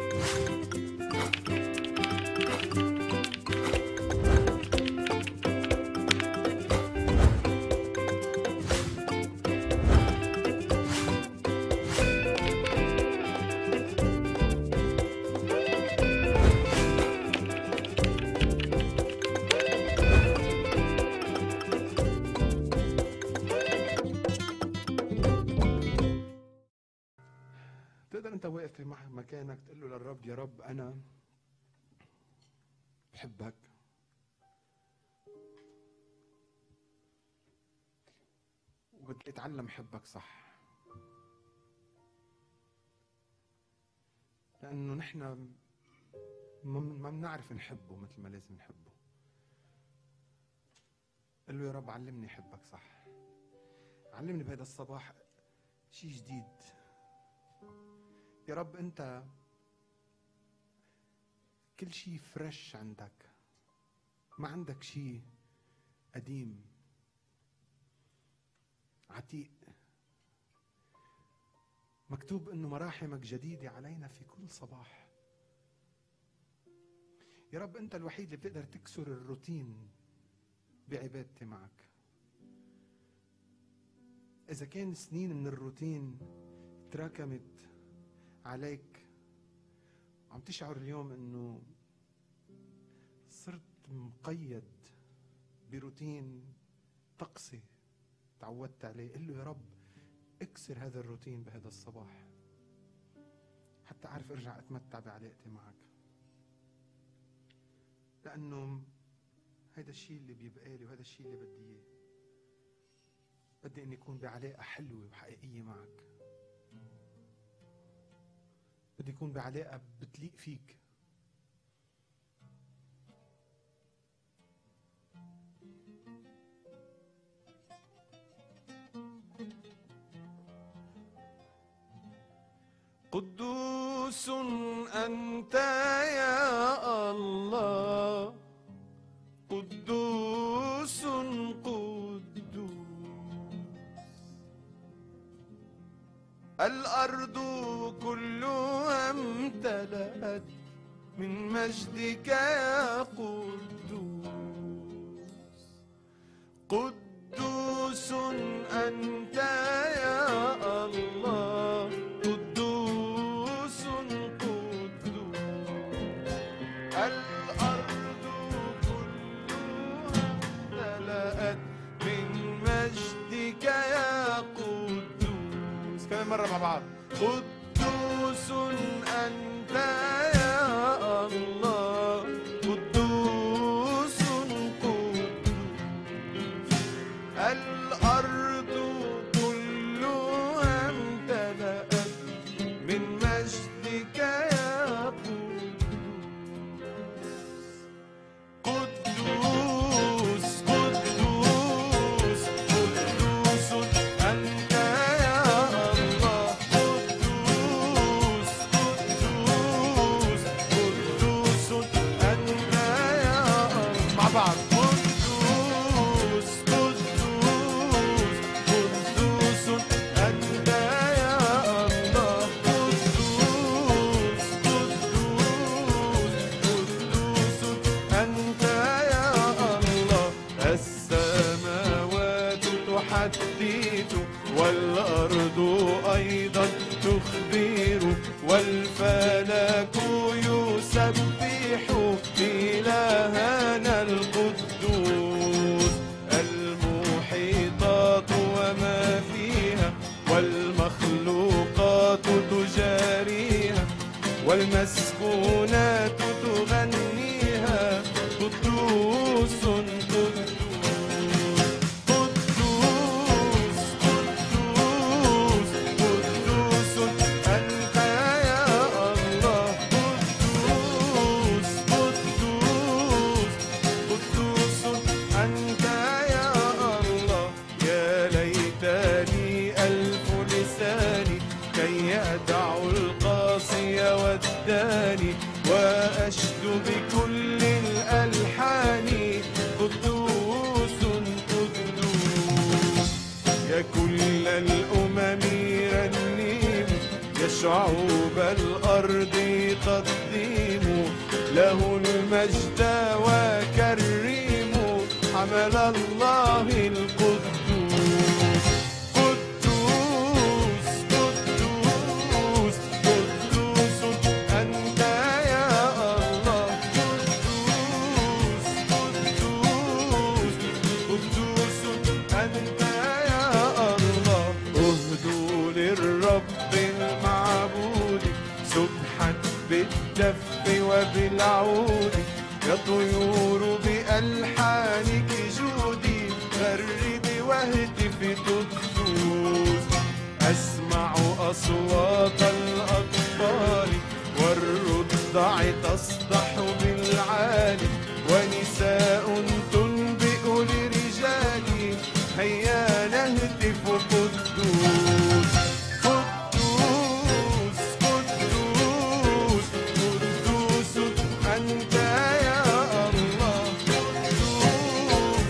تقدر انت واقف في مح- مكانك تقول له للرب يا رب انا بحبك وبدي اتعلم حبك صح لانه نحن ما ما بنعرف نحبه مثل ما لازم نحبه قل له يا رب علمني احبك صح علمني بهذا الصباح شيء جديد يا رب انت كل شيء فريش عندك ما عندك شيء قديم عتيق مكتوب انه مراحمك جديده علينا في كل صباح يا رب انت الوحيد اللي بتقدر تكسر الروتين بعبادتي معك اذا كان سنين من الروتين تراكمت عليك عم تشعر اليوم انه صرت مقيد بروتين طقسي تعودت عليه قل له يا رب اكسر هذا الروتين بهذا الصباح حتى اعرف ارجع اتمتع بعلاقتي معك لانه هذا الشيء اللي بيبقى لي وهذا الشيء اللي بدي اياه بدي اني اكون بعلاقه حلوه وحقيقيه معك بدي يكون بعلاقة بتليق فيك قدوس أنت يا الله قدوس قدوس الأرض كلها امتلأت من مجدك يا قدوس قدوس أنت يا الله قدوس قدوس الأرض كلها امتلأت من مجدك يا قدوس كمان مرة مع بعض قدوس أنت يا الله قدوس قدوس الأرض كلها امتلأت من مجدك يا قدوس قدوس قدوس قدوس أنت يا الله قدوس قدوس قدوس أنت يا الله مع بعض قدوس قدوس قدوس أنت يا الله قدوس قدوس قدوس أنت يا الله السماوات تحدث والأرض أيضا تخبر والفلك يسبح إلهنا القدوس المحيطات وما فيها والمخلوقات تجاريها والمسكونات تغنيها قدوس قدوس قدوس قدوس قدوس أنت يا الله قدوس قدوس قدوس أنت يا الله يا ليتني ألف لساني كي أدعو القاسي والداني وأشدو بكل الألحان قدوس قدوس يا كل الأمم رنيم يا شعوب الأرض قدموا له المجد وكرموا حمل الله القدوس قدوس قدوس قدوس أنت يا الله قدوس قدوس قدوس أنت يا الله اهدوا للرب المعبود سبحا بالدف وبالعود يا طيور بألحانك جودي غردي واهتفي قدوس أسمع أصوات الأطفال والرضع تصدح بالعالي ونساء تنبئ لرجالي هيا نهتف قدوس قدوس قدوس قدوس أنت يا الله قدوس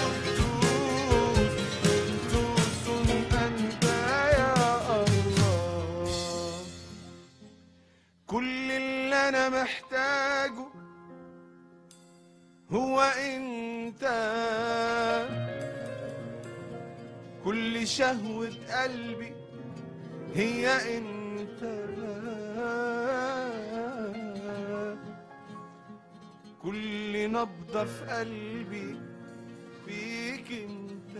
قدوس قدوس أنت يا الله كل اللي أنا محتاجه هو أنت كل شهوة قلبي هي أنت كل نبضة في قلبي فيك أنت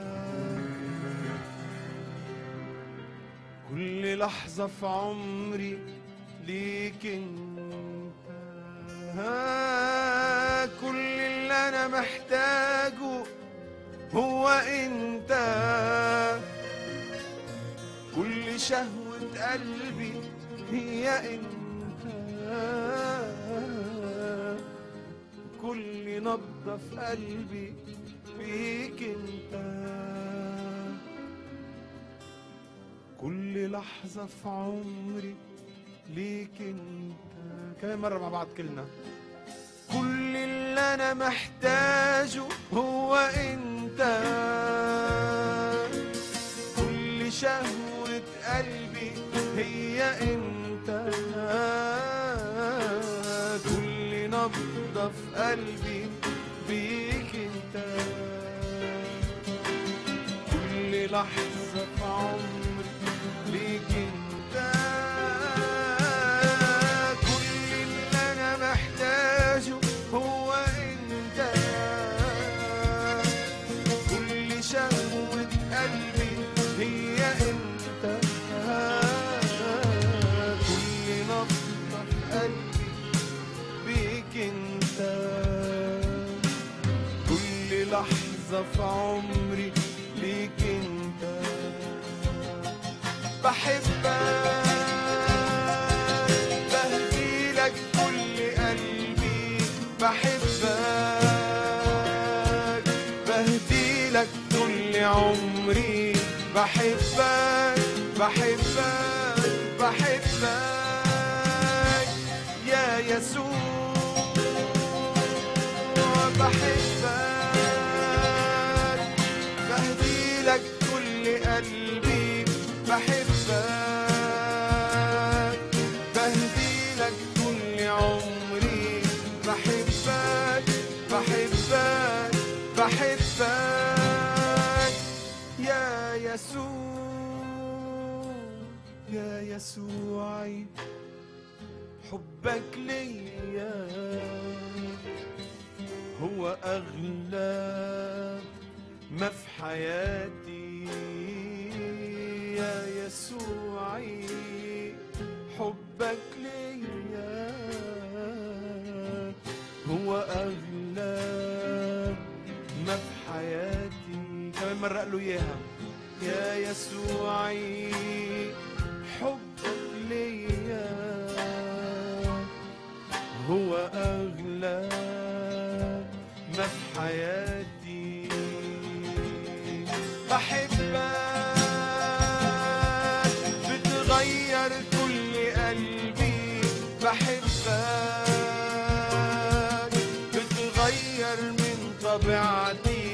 كل لحظة في عمري ليك انت ها كل اللي انا محتاجه هو انت كل شهوة قلبي هي انت كل نبضة في قلبي فيك انت كل لحظة في عمري ليك انت كمان مرة مع بعض كلنا كل اللي انا محتاجه هو انت كل شهوة قلبي هي انت كل نبضة في قلبي بيك انت كل لحظة في عمري ليك انت كل اللي انا محتاجه هو انت كل شهوة قلبي هي انت كل نبضة في قلبي بيك انت كل لحظة في عمري ليك انت بحبك بهديلك كل قلبي بحبك بهديلك كل عمري بحبك بحبك بحبك يا يسوع بحبك بهديلك كل قلبي بحبك بهديلك كل عمري بحبك بحبك بحبك يا يسوع يا يسوعي حبك ليا هو أغلى ما في حياتي يا يسوعي حبك ليا هو أغلى ما في حياتي كمان مرة قال له إياها يا يسوعي حبك ليا هو أغلى ما في حياتي بحبك بتغير كل قلبي بحبك بتغير من طبيعتي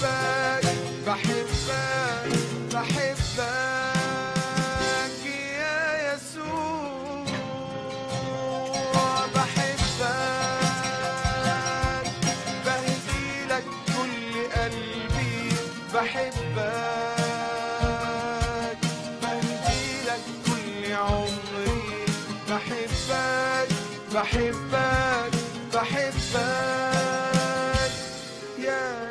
بحبك بحبك بحبك يا بحبك بحبك بحبك يا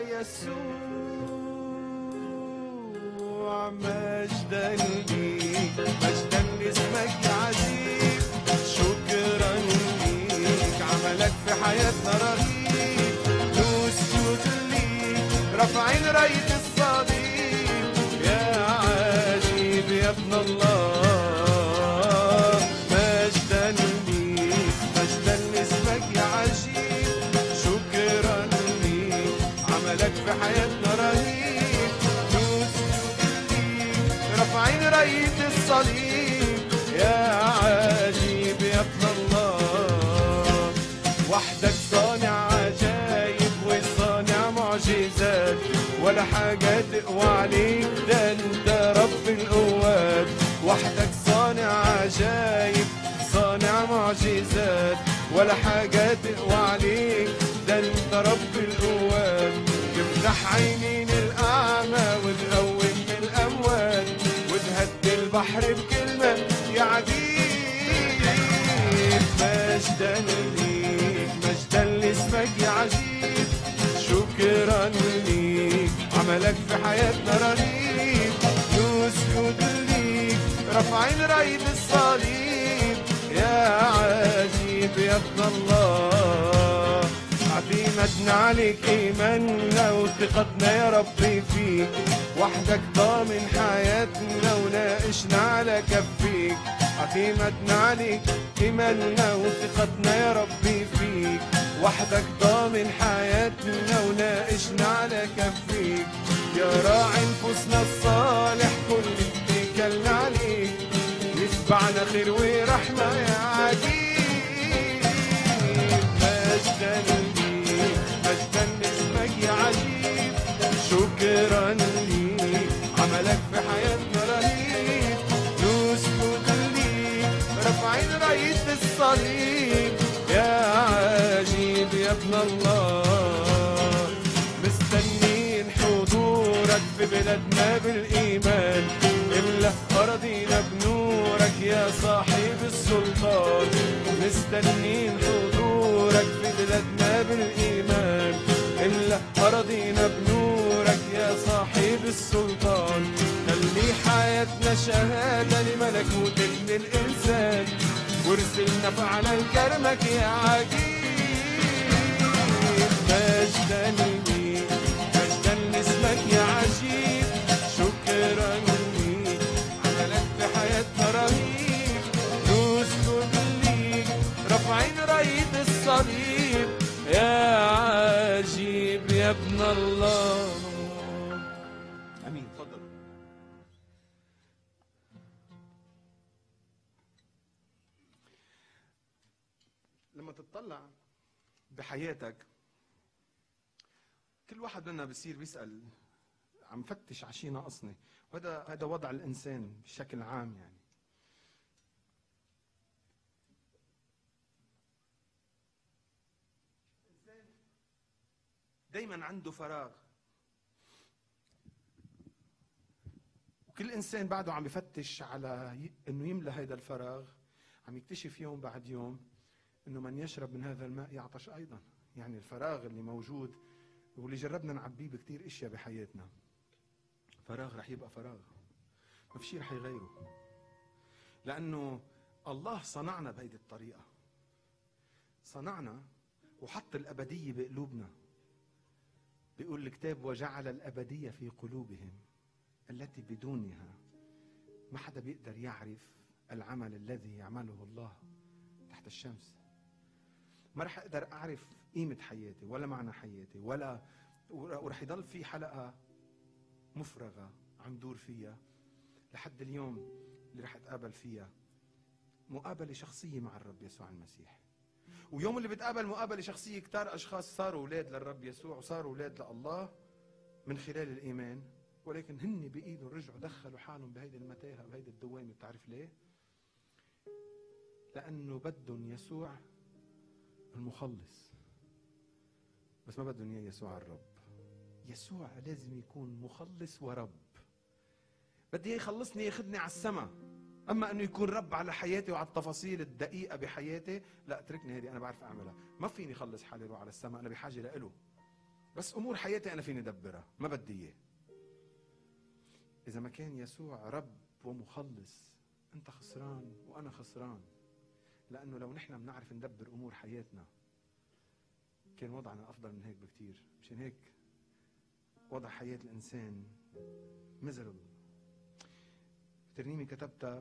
يسوع مجدا ليك مجدا لاسمك يا عزيز شكرا ليك عملك في حياتنا رهيب نسجد ليك رافعين راية الصليب يا عجيب يا ابن الله مجدا ليك مجدا لاسمك يا عجيب شكرا ليك عملك في حياتنا رهيب نسجد ليك رافعين راية الصليب يا عجيب يا ابن الله وحدك صانع عجايب وصانع معجزات ولا حاجة تقوى عليك ده انت رب القوات وحدك صانع عجايب صانع معجزات ولا حاجة تقوى عليك ده انت رب القوات تفتح عينين الأعمى وتقوم الأموات وتهدي البحر بكلمة يا عجيب مجدا ليك مجدا لاسمك يا عجيب شكرا ليك عملك في حياتنا رهيب نسجد ليك رافعين راية الصليب يا عجيب يا ابن الله اعتمدنا عليك ايماننا وثقتنا يا ربي فيك وحدك ضامن حياتنا وناقشنا على كفيك اعتمدنا عليك ايماننا وثقتنا يا ربي فيك وحدك ضامن حياتنا وناقشنا على كفيك يا راعي نفوسنا الصالح كل اتكلنا عليك يتبعنا خير ورحمة يا عجيب مجدا ليك مجدا لاسمك يا عجيب شكرا ليك عملك في حياتنا رهيب نسجد ليك رافعين راية الصليب يا عجيب يا ابن الله مستنين حضورك في بلادنا بالإيمان املأ أراضينا بنورك يا صاحب السلطان مستنين حضورك في بلادنا بالإيمان املأ أراضينا بنورك يا صاحب السلطان خلي حياتنا شهادة لملكوت ابن الإنسان وارسلنا فعلا كرمك يا عجيب مجدا ليك مجدا لاسمك يا عجيب شكرا ليك عملك في حياتنا رهيب نسجد ليك رافعين راية الصليب يا عجيب يا ابن الله امين تفضل لما تطلع بحياتك كل واحد منا بصير بيسأل عم فتش على شيء ناقصني وهذا هذا وضع الانسان بشكل عام يعني دايما عنده فراغ وكل انسان بعده عم بفتش على ي- انه يملى هذا الفراغ عم يكتشف يوم بعد يوم انه من يشرب من هذا الماء يعطش ايضا يعني الفراغ اللي موجود واللي جربنا نعبيه بكتير اشياء بحياتنا فراغ رح يبقى فراغ ما في شيء رح يغيره لانه الله صنعنا بهيدي الطريقه صنعنا وحط الابديه بقلوبنا بيقول الكتاب وجعل الابديه في قلوبهم التي بدونها ما حدا بيقدر يعرف العمل الذي يعمله الله تحت الشمس ما رح اقدر اعرف قيمه حياتي ولا معنى حياتي ولا ورح يضل في حلقه مفرغه عم دور فيها لحد اليوم اللي رح اتقابل فيها مقابله شخصيه مع الرب يسوع المسيح ويوم اللي بتقابل مقابله شخصيه كتار اشخاص صاروا اولاد للرب يسوع وصاروا اولاد لله من خلال الايمان ولكن هن بايدهم رجعوا دخلوا حالهم بهيدي المتاهه بهيدي الدوامه بتعرف ليه؟ لانه بدهم يسوع المخلص بس ما بدهم اياه يسوع الرب يسوع لازم يكون مخلص ورب بدي اياه يخلصني ياخذني على السما اما انه يكون رب على حياتي وعلى التفاصيل الدقيقه بحياتي لا اتركني هذه انا بعرف اعملها ما فيني اخلص حالي روح على السماء انا بحاجه لإله بس امور حياتي انا فيني ادبرها ما بدي اياه اذا ما كان يسوع رب ومخلص انت خسران وانا خسران لانه لو نحن بنعرف ندبر امور حياتنا كان وضعنا افضل من هيك بكثير مشان هيك وضع حياه الانسان مزرب ترنيمه كتبتها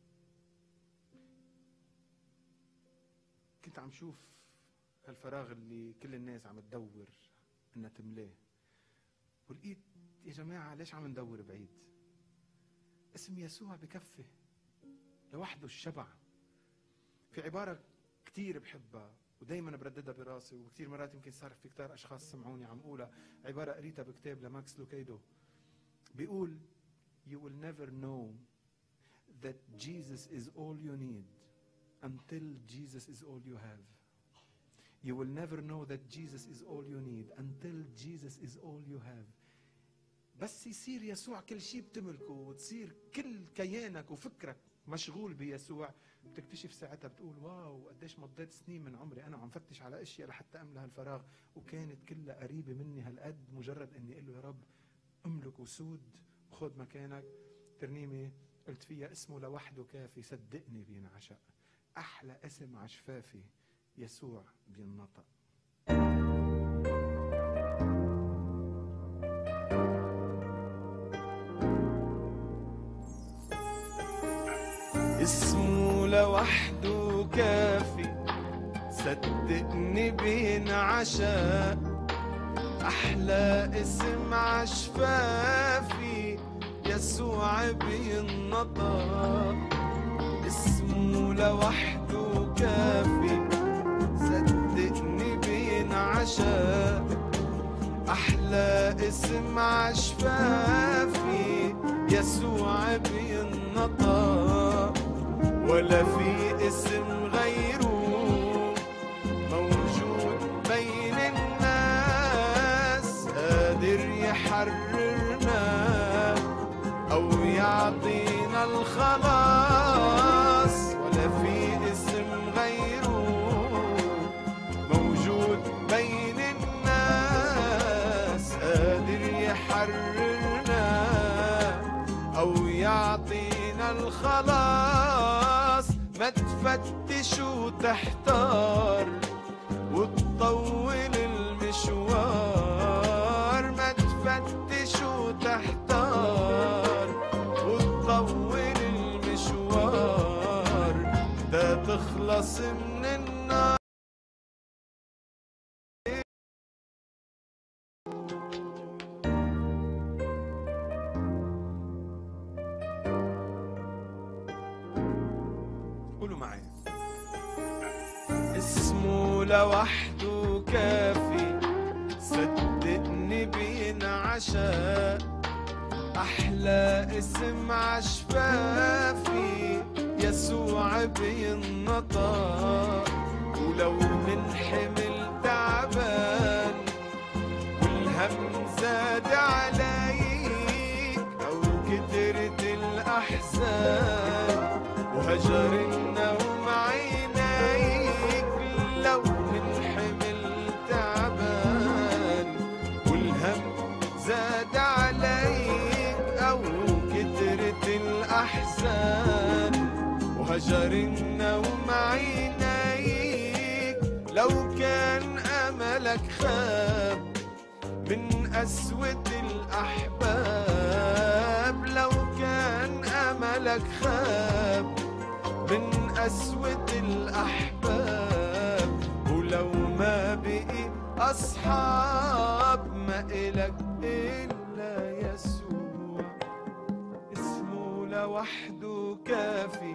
كنت عم شوف هالفراغ اللي كل الناس عم تدور انها تملاه ولقيت يا جماعه ليش عم ندور بعيد اسم يسوع بكفي لوحده الشبع في عبارة كثير بحبها ودايما برددها براسي وكثير مرات يمكن صار في كثير اشخاص سمعوني عم اقولها عبارة قريتها بكتاب لماكس لوكيدو بيقول you will never know that Jesus is all you need until Jesus is all you have. You will never know that Jesus is all you need until Jesus is all you have. بس يصير يسوع كل شيء بتملكه وتصير كل كيانك وفكرك مشغول بيسوع بتكتشف ساعتها بتقول واو قديش مضيت سنين من عمري انا عم فتش على اشياء لحتى املى هالفراغ وكانت كلها قريبه مني هالقد مجرد اني اقول له يا رب املك وسود وخذ مكانك ترنيمه قلت فيها اسمه لوحده كافي صدقني بينعشق احلى اسم عشفافي يسوع بينطق اسمه لوحده كافي صدقني بين عشاء أحلى اسم عشفافي يسوع بينطق اسمه لوحده كافي صدقني بين عشاء أحلى اسم عشفافي يسوع بينطق ولا في اسم غيره موجود بين الناس قادر يحررنا أو يعطينا الخلاص ولا في اسم غيره موجود بين الناس قادر يحررنا أو يعطينا الخلاص ما تفتش وتحتار وتطول المشوار ما تفتش وتحتار وتطول المشوار ده تخلص من النار قولوا معي اسمه لوحده كافي صدقني بينعشق أحلى اسم عشفافي يسوع بينطق ولو من حمل تعبان والهم زاد عليك أو كترت الأحزان وهجر النوم عينيك لو من حمل تعبان والهم زاد عليك أو كترت الأحزان وهجر النوم عينيك لو كان أملك خاب من أسود الأحباب لو كان أملك خاب من أسود الأحباب ولو ما بقي أصحاب ما إلك إلا يسوع اسمه لوحده كافي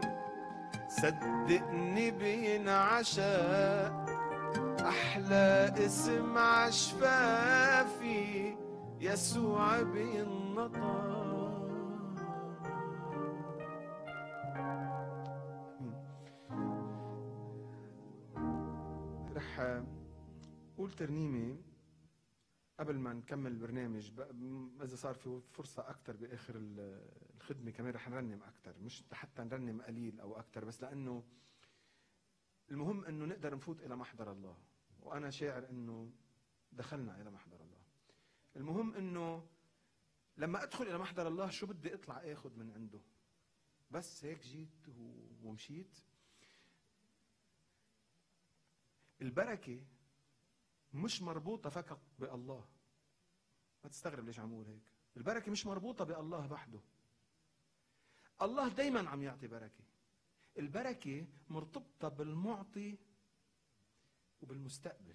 صدقني بينعشق أحلى اسم عشفافي يسوع بينطق رح قول ترنيمة قبل ما نكمل البرنامج اذا صار في فرصه اكثر باخر الخدمه كمان رح نرنم اكثر مش حتى نرنم قليل او اكثر بس لانه المهم انه نقدر نفوت الى محضر الله وانا شاعر انه دخلنا الى محضر الله المهم انه لما ادخل الى محضر الله شو بدي اطلع اخذ من عنده بس هيك جيت ومشيت البركه مش مربوطه فقط بالله ما تستغرب ليش عم اقول هيك البركه مش مربوطه بالله وحده الله دايما عم يعطي بركه البركه مرتبطه بالمعطي وبالمستقبل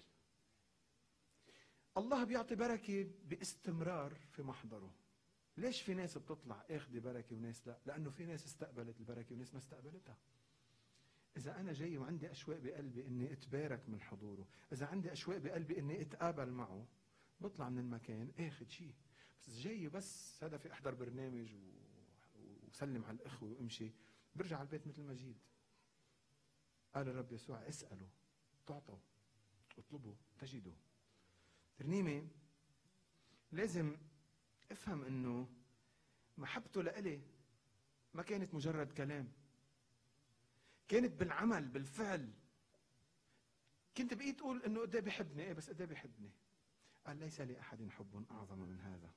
الله بيعطي بركه باستمرار في محضره ليش في ناس بتطلع اخذ بركه وناس لا لانه في ناس استقبلت البركه وناس ما استقبلتها إذا أنا جاي وعندي أشواق بقلبي إني أتبارك من حضوره، إذا عندي أشواق بقلبي إني أتقابل معه، بطلع من المكان آخذ شيء، بس جاي بس هدفي أحضر برنامج و... وسلم على الإخوة وأمشي، برجع على البيت مثل ما جيت. قال الرب يسوع اسألوا تعطوا اطلبوا تجدوا. ترنيمة لازم افهم انه محبته لإلي ما كانت مجرد كلام كانت بالعمل بالفعل كنت بقيت تقول انه قد إيه بيحبني ايه بس قد إيه بيحبني قال ليس لاحد حب اعظم من هذا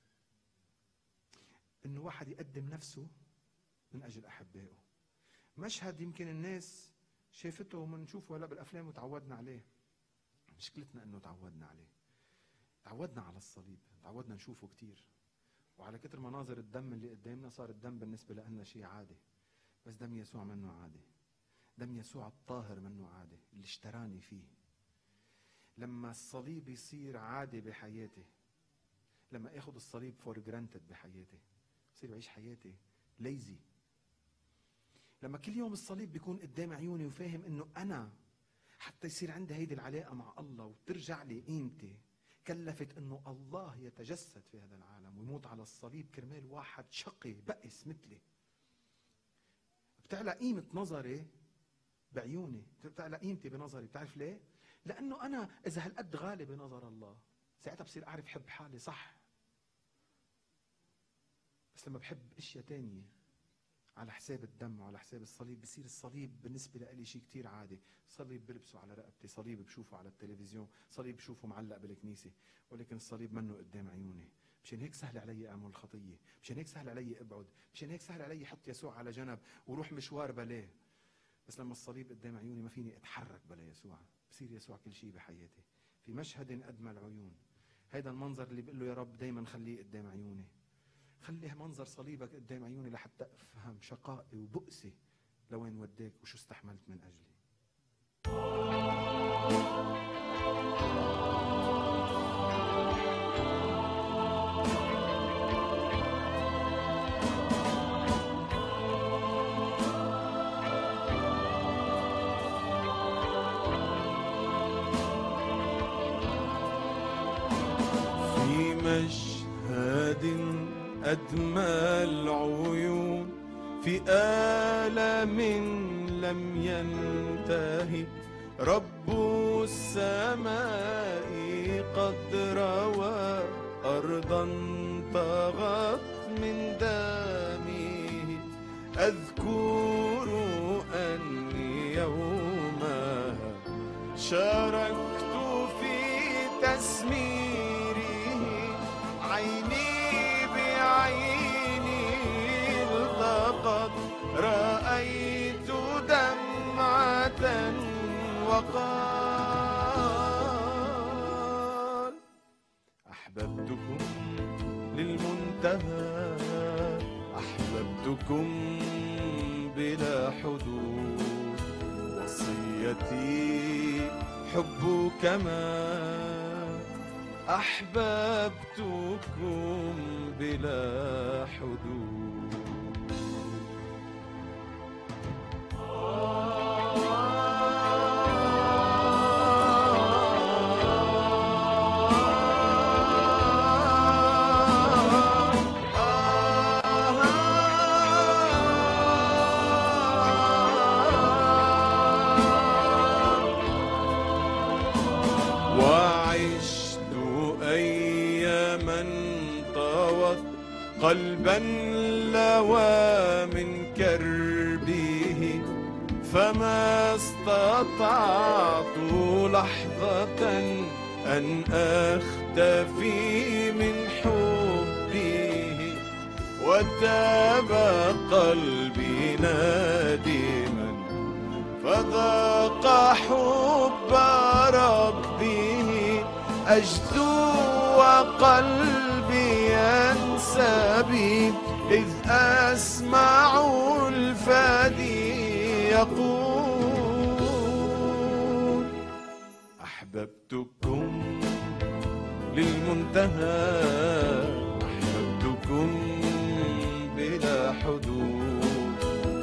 انه واحد يقدم نفسه من اجل احبائه مشهد يمكن الناس شافته ومنشوفه هلا بالافلام وتعودنا عليه مشكلتنا انه تعودنا عليه تعودنا على الصليب تعودنا نشوفه كثير وعلى كثر مناظر الدم اللي قدامنا صار الدم بالنسبه لنا شيء عادي بس دم يسوع منه عادي دم يسوع الطاهر منه عادة اللي اشتراني فيه لما الصليب يصير عادة بحياتي لما اخذ الصليب فور جرانتد بحياتي بصير بعيش حياتي ليزي لما كل يوم الصليب بيكون قدام عيوني وفاهم انه انا حتى يصير عندي هيدي العلاقه مع الله وترجع لي قيمتي كلفت انه الله يتجسد في هذا العالم ويموت على الصليب كرمال واحد شقي بئس مثلي بتعلى قيمه نظري بعيوني بتعلى قيمتي بنظري بتعرف ليه؟ لانه انا اذا هالقد غالي بنظر الله ساعتها بصير اعرف حب حالي صح بس لما بحب اشياء تانية على حساب الدم وعلى حساب الصليب بصير الصليب بالنسبة لي شيء كتير عادي صليب بلبسه على رقبتي صليب بشوفه على التلفزيون صليب بشوفه معلق بالكنيسة ولكن الصليب منه قدام عيوني مشان هيك سهل علي اعمل الخطية مشان هيك سهل علي ابعد مشان هيك سهل علي احط يسوع على جنب وروح مشوار بلاه بس لما الصليب قدام عيوني ما فيني اتحرك بلا يسوع بصير يسوع كل شيء بحياتي في مشهد أدمى العيون هيدا المنظر اللي بقول له يا رب دايما خليه قدام عيوني خلي منظر صليبك قدام عيوني لحتى افهم شقائي وبؤسي لوين وداك وشو استحملت من اجلي أدمى العيون في آلم لم ينتهي رب السماء قد روى أرضا طغت من دمه أذكر أني يومها شاركت في تسميره عيني عيني التقط رأيت دمعة وقال أحببتكم للمنتهى أحببتكم بلا حدود وصيتي حبك ما أحببتكم بلا حدود أي قلبا لوى من كربه فما استطعت لحظة أن أختفي من حبه وتاب قلبي نادما فذاق حب ربه أجدو وقلبي ينسى بي إذ أسمع الفادي يقول أحببتكم للمنتهى أحببتكم بلا حدود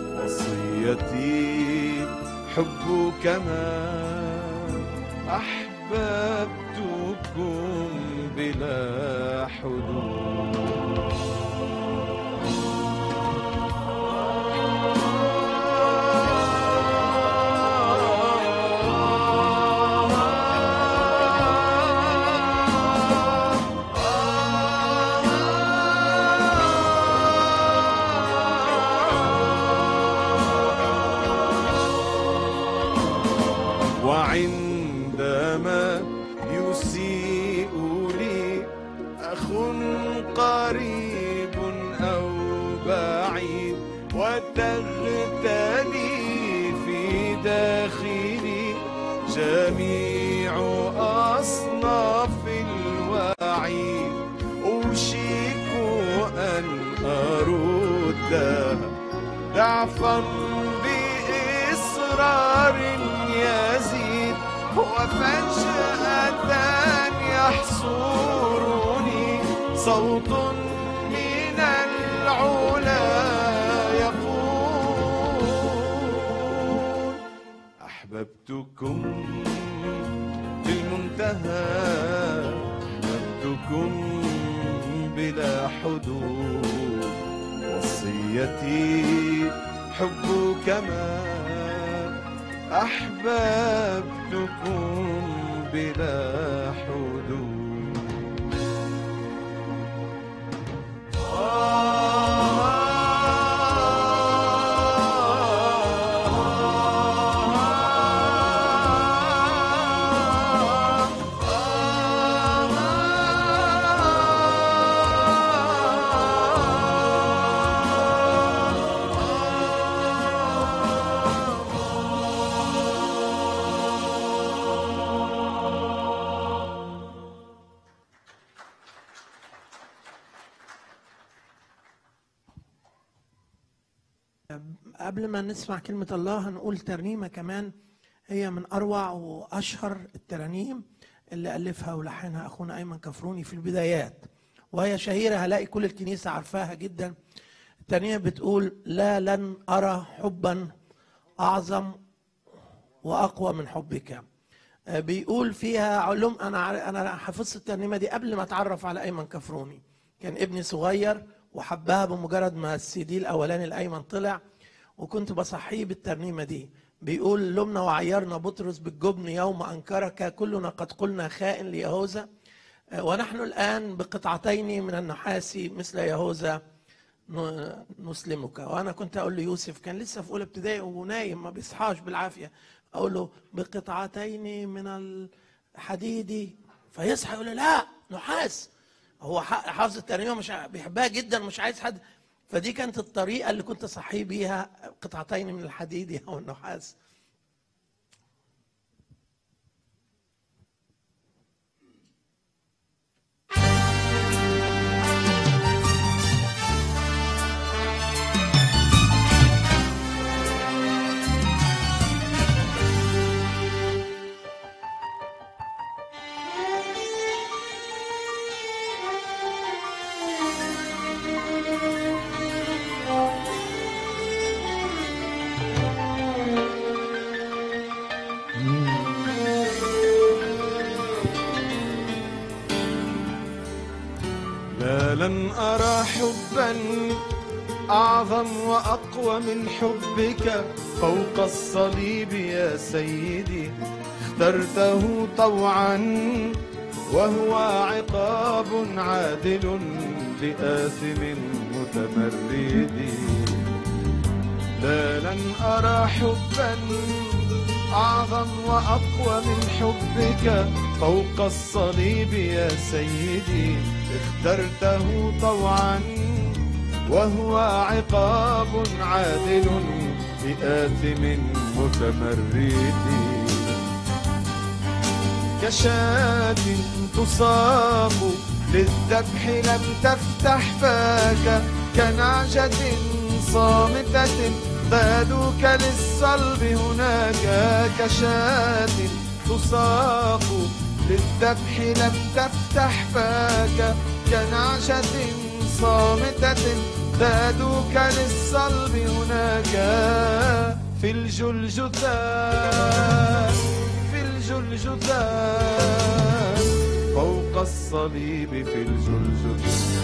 وصيتي حبك ما أحببتكم بلا حدود وعندما يسيء لي أخ قريب أو بعيد وتغتلي في داخلي جميع أصناف الوعيد أوشك أن أردها ضعفا بإصرار يزيد وفجأة يحصرني صوت من العلا يقول أحببتكم للمنتهى أحببتكم بلا حدود وصيتي حبك ما أحببتكم بلا حدود قبل ما نسمع كلمة الله هنقول ترنيمة كمان هي من أروع وأشهر الترانيم اللي ألفها ولحنها أخونا أيمن كفروني في البدايات وهي شهيرة هلاقي كل الكنيسة عارفاها جدا الترنيمة بتقول لا لن أرى حبا أعظم وأقوى من حبك آه، بيقول فيها علوم أنا عار- أنا حفظت الترنيمة دي قبل ما أتعرف على أيمن كفروني كان ابني صغير وحبها بمجرد ما السي دي الأولاني الأيمن طلع وكنت بصحيه بالترنيمة دي بيقول لمنا وعيرنا بطرس بالجبن يوم أنكرك كلنا قد قلنا خائن ليهوذا آه، ونحن الآن بقطعتين من النحاس مثل يهوذا ن- نسلمك وانا كنت اقول ليوسف كان لسه في اولى ابتدائي ونايم ما بيصحاش بالعافيه اقول له بقطعتين من الحديد فيصحى يقول لي لا نحاس هو ح- حافظ الترنيمه مش ع- بيحبها جدا مش عايز حد فدي كانت الطريقه اللي كنت اصحيه بيها قطعتين من الحديد او النحاس لا لن أرى حبا أعظم وأقوى من حبك فوق الصليب يا سيدي اخترته طوعا وهو عقاب عادل لآثم متمرد لا لن أرى حبا أعظم وأقوى من حبك فوق الصليب يا سيدي اخترته طوعا وهو عقاب عادل لآثم متمرد كشاة تصاب للذبح لم تفتح فاك كنعجة صامتة قادوك للصلب هناك كشاة تصاب للذبح لم تفتح فاك كنعجة صامتة قادوك للصلب هناك في الجلجثة في الجلجثة فوق الصليب في الجلجثة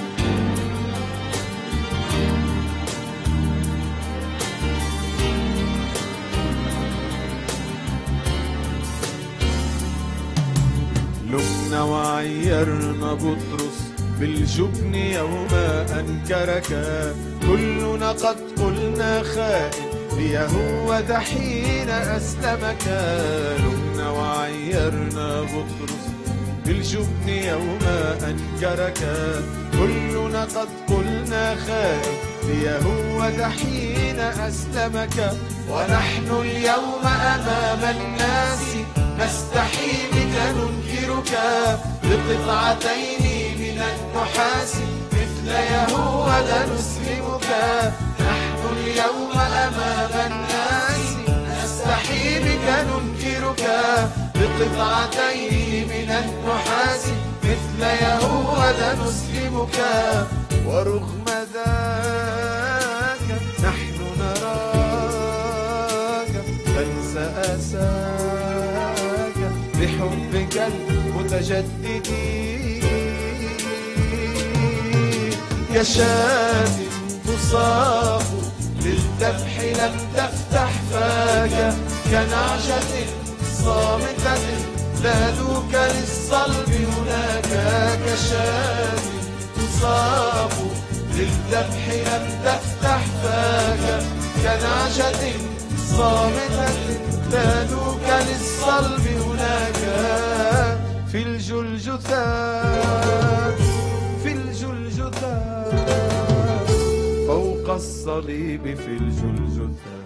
لمنا وعيرنا بطرس بالجبن يوم أنكرك كلنا قد قلنا خائن ليهوذا حين أسلمك لمنا وعيرنا بطرس بالجبن يوم أنكرك كلنا قد قلنا خائن ليهوذا حين أسلمك ونحن اليوم أمام الناس نستحي بك ننكرك بقطعتين من النحاس مثل يهوذا نسلمك نحن اليوم أمام الناس نستحي بك ننكرك بقطعتين من النحاس مثل يهوذا نسلمك ورغم ذاك نحن نراك تنسى أساك بحبك المتجدد كشاة تصاب للذبح لم تفتح فاك كنعجة صامتة ذادوك للصلب هناك كشاة تصاب للذبح لم تفتح فاك كنعجة صامتة ذادوك للصلب هناك في الجلجثة في الجلجثة فوق الصليب في الجلجثة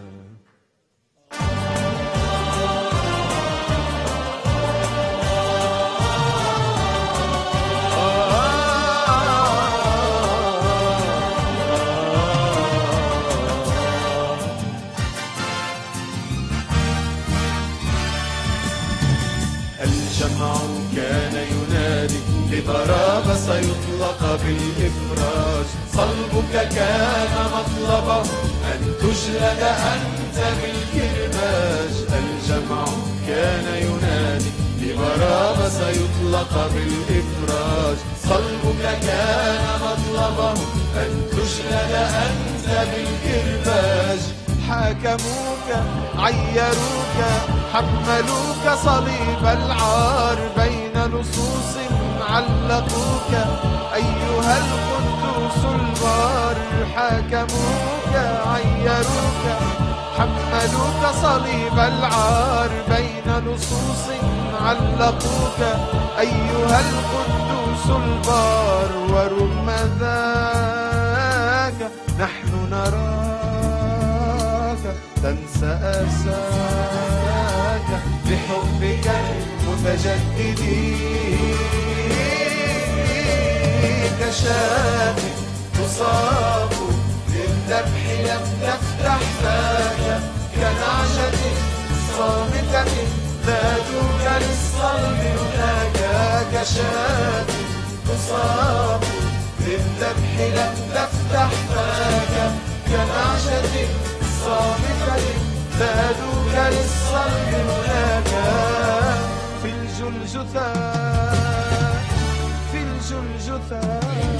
الجمع كان ينادي لبرابة سيطلق بالإفراج صلبك كان مطلبه أن تجلد أنت بالكرباج الجمع كان ينادي لبرابة سيطلق بالإفراج صلبك كان مطلبه أن تجلد أنت بالكرباج حاكموك عيروك حملوك صليب العار بين لصوص علقوك أيها القدوس البار حاكموك عيروك حملوك صليب العار بين لصوص علقوك أيها القدوس البار ورغم ذاك نحن نراك تنسى أساك بحبك المتجدد كشاة تصاب للذبح لم تفتح فاك كنعجة صامتة ذاتك للصلب هناك كشاة تصاب للذبح لم تفتح فاك كنعجة صامتة ذاتك للصلب هناك في الجلجثة في الجلجثة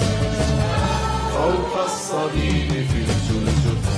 فوق الصليب في الجلجثة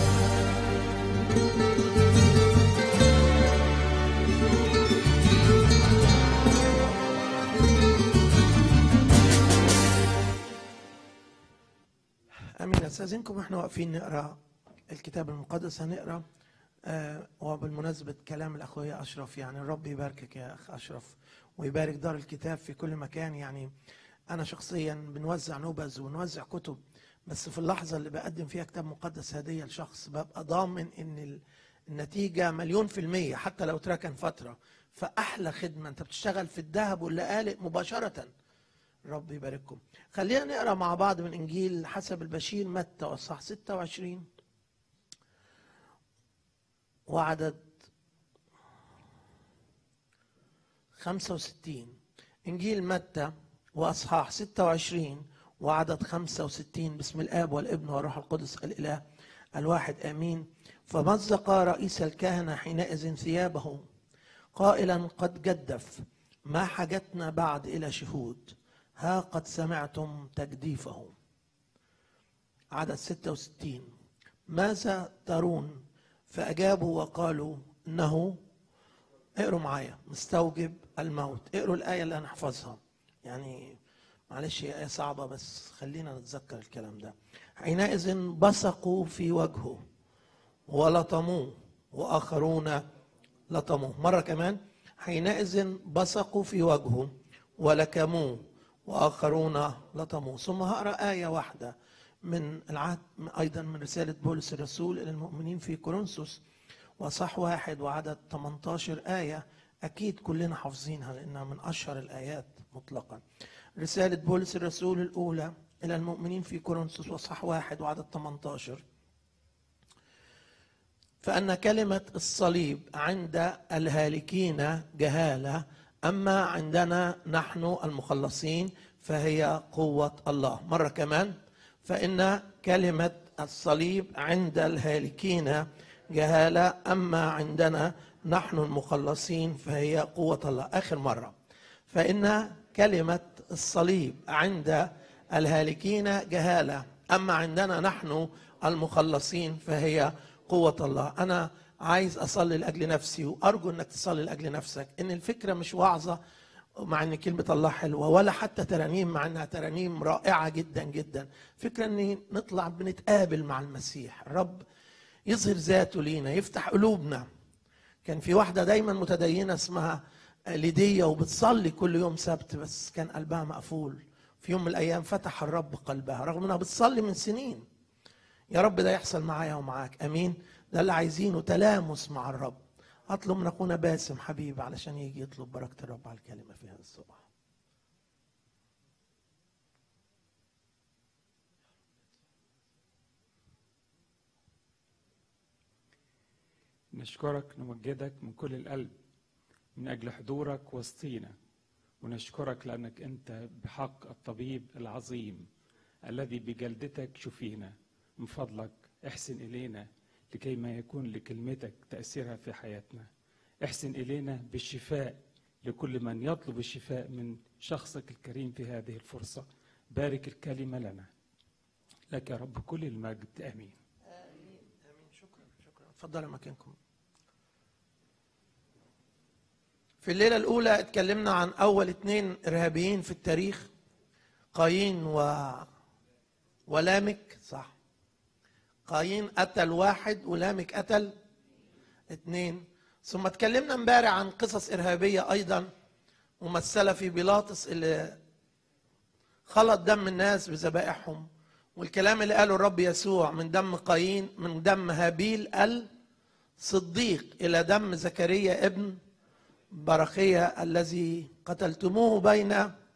استاذنكم احنا واقفين نقرا الكتاب المقدس هنقرا آه وبالمناسبه كلام الاخويه اشرف يعني الرب يباركك يا اخ اشرف ويبارك دار الكتاب في كل مكان يعني انا شخصيا بنوزع نبذ ونوزع كتب بس في اللحظه اللي بقدم فيها كتاب مقدس هديه لشخص ببقى ضامن ان ال- النتيجه مليون في الميه حتى لو اتركن فتره فاحلى خدمه انت بتشتغل في الذهب واللآلئ مباشره رب يبارككم خلينا نقرا مع بعض من انجيل حسب البشير متى واصحاح 26 وعدد 65 انجيل متى واصحاح 26 وعدد 65 بسم الاب والابن والروح القدس الاله الواحد امين فمزق رئيس الكهنه حينئذ ثيابه قائلا قد جدف ما حاجتنا بعد الى شهود ها قد سمعتم تجديفه عدد 66 ماذا ترون فأجابوا وقالوا إنه اقروا معايا مستوجب الموت اقروا الآية اللي هنحفظها يعني معلش هي آية صعبة بس خلينا نتذكر الكلام ده حينئذ بصقوا في وجهه ولطموه وآخرون لطموه مرة كمان حينئذ بصقوا في وجهه ولكموه وآخرون لطموه ثم هقرأ آية واحدة من العهد أيضا من رسالة بولس الرسول إلى المؤمنين في كورنثوس وصح واحد وعدد 18 آية أكيد كلنا حافظينها لأنها من أشهر الآيات مطلقا رسالة بولس الرسول الأولى إلى المؤمنين في كورنثوس وصح واحد وعدد 18 فأن كلمة الصليب عند الهالكين جهالة أما عندنا نحن المخلصين فهي قوة الله مرة كمان فإن كلمة الصليب عند الهالكين جهالة أما عندنا نحن المخلصين فهي قوة الله آخر مرة فإن كلمة الصليب عند الهالكين جهالة أما عندنا نحن المخلصين فهي قوة الله أنا عايز أصلي لأجل نفسي وأرجو أنك تصلي لأجل نفسك إن الفكرة مش وعظة مع ان كلمة الله حلوة ولا حتى ترانيم مع انها ترانيم رائعة جدا جدا فكرة ان نطلع بنتقابل مع المسيح الرب يظهر ذاته لينا يفتح قلوبنا كان في واحدة دايما متدينة اسمها ليدية وبتصلي كل يوم سبت بس كان قلبها مقفول في يوم من الايام فتح الرب قلبها رغم انها بتصلي من سنين يا رب ده يحصل معايا ومعاك امين ده اللي عايزينه تلامس مع الرب اطلب من اخونا باسم حبيبي علشان يجي يطلب بركه الرب على الكلمه في هذا الصبح نشكرك نمجدك من كل القلب من أجل حضورك وسطينا ونشكرك لأنك أنت بحق الطبيب العظيم الذي بجلدتك شفينا من فضلك احسن إلينا لكي ما يكون لكلمتك تأثيرها في حياتنا احسن إلينا بالشفاء لكل من يطلب الشفاء من شخصك الكريم في هذه الفرصة بارك الكلمة لنا لك يا رب كل المجد آمين امين امين شكرا شكرا اتفضلوا مكانكم في الليله الاولى اتكلمنا عن اول اتنين ارهابيين في التاريخ قايين و ولامك صح قايين قتل واحد ولامك قتل اتنين ثم اتكلمنا امبارح عن قصص ارهابيه ايضا ممثله في بيلاطس اللي خلط دم الناس بذبائحهم والكلام اللي قاله الرب يسوع من دم قايين من دم هابيل الصديق الى دم زكريا ابن برخية الذي قتلتموه بين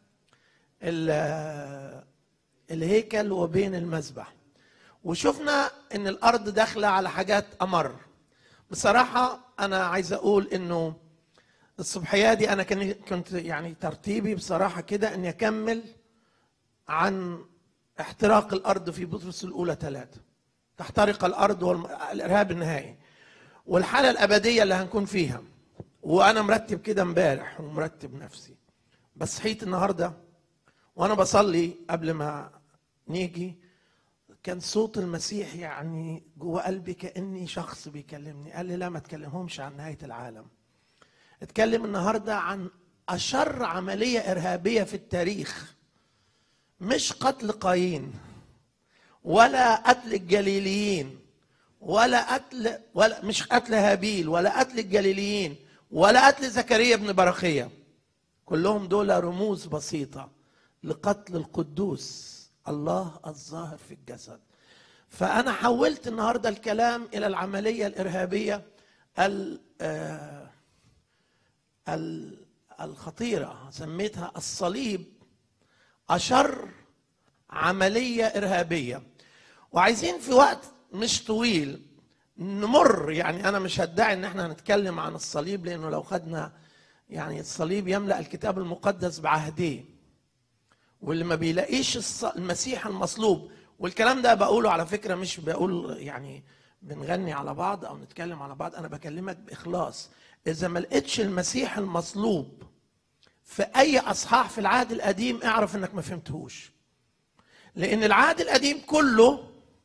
ال- الهيكل وبين المذبح وشفنا ان الارض داخله على حاجات امر بصراحه انا عايز اقول انه الصبحيه دي انا كان- كنت يعني ترتيبي بصراحه كده اني اكمل عن احتراق الارض في بطرس الاولى ثلاثه تحترق الارض والارهاب النهائي والحاله الابديه اللي هنكون فيها وانا مرتب كده امبارح ومرتب نفسي بس صحيت النهارده وانا بصلي قبل ما نيجي كان صوت المسيح يعني جوه قلبي كاني شخص بيكلمني قال لي لا ما تكلمهمش عن نهايه العالم اتكلم النهارده عن اشر عمليه ارهابيه في التاريخ مش قتل قايين ولا قتل الجليليين ولا قتل ولا مش قتل هابيل ولا قتل الجليليين ولا قتل زكريا بن برخيه كلهم دول رموز بسيطه لقتل القدوس الله الظاهر في الجسد فانا حولت النهارده الكلام الى العمليه الارهابيه ال- آه، ال- الخطيره سميتها الصليب اشر عمليه ارهابيه وعايزين في وقت مش طويل نمر يعني انا مش هدعي ان احنا هنتكلم عن الصليب لانه لو خدنا يعني الصليب يملا الكتاب المقدس بعهديه واللي ما بيلاقيش الص- المسيح المصلوب والكلام ده بقوله على فكره مش بقول يعني بنغني على بعض او نتكلم على بعض انا بكلمك باخلاص اذا ما لقيتش المسيح المصلوب في اي اصحاح في العهد القديم اعرف انك ما فهمتهوش لان العهد القديم كله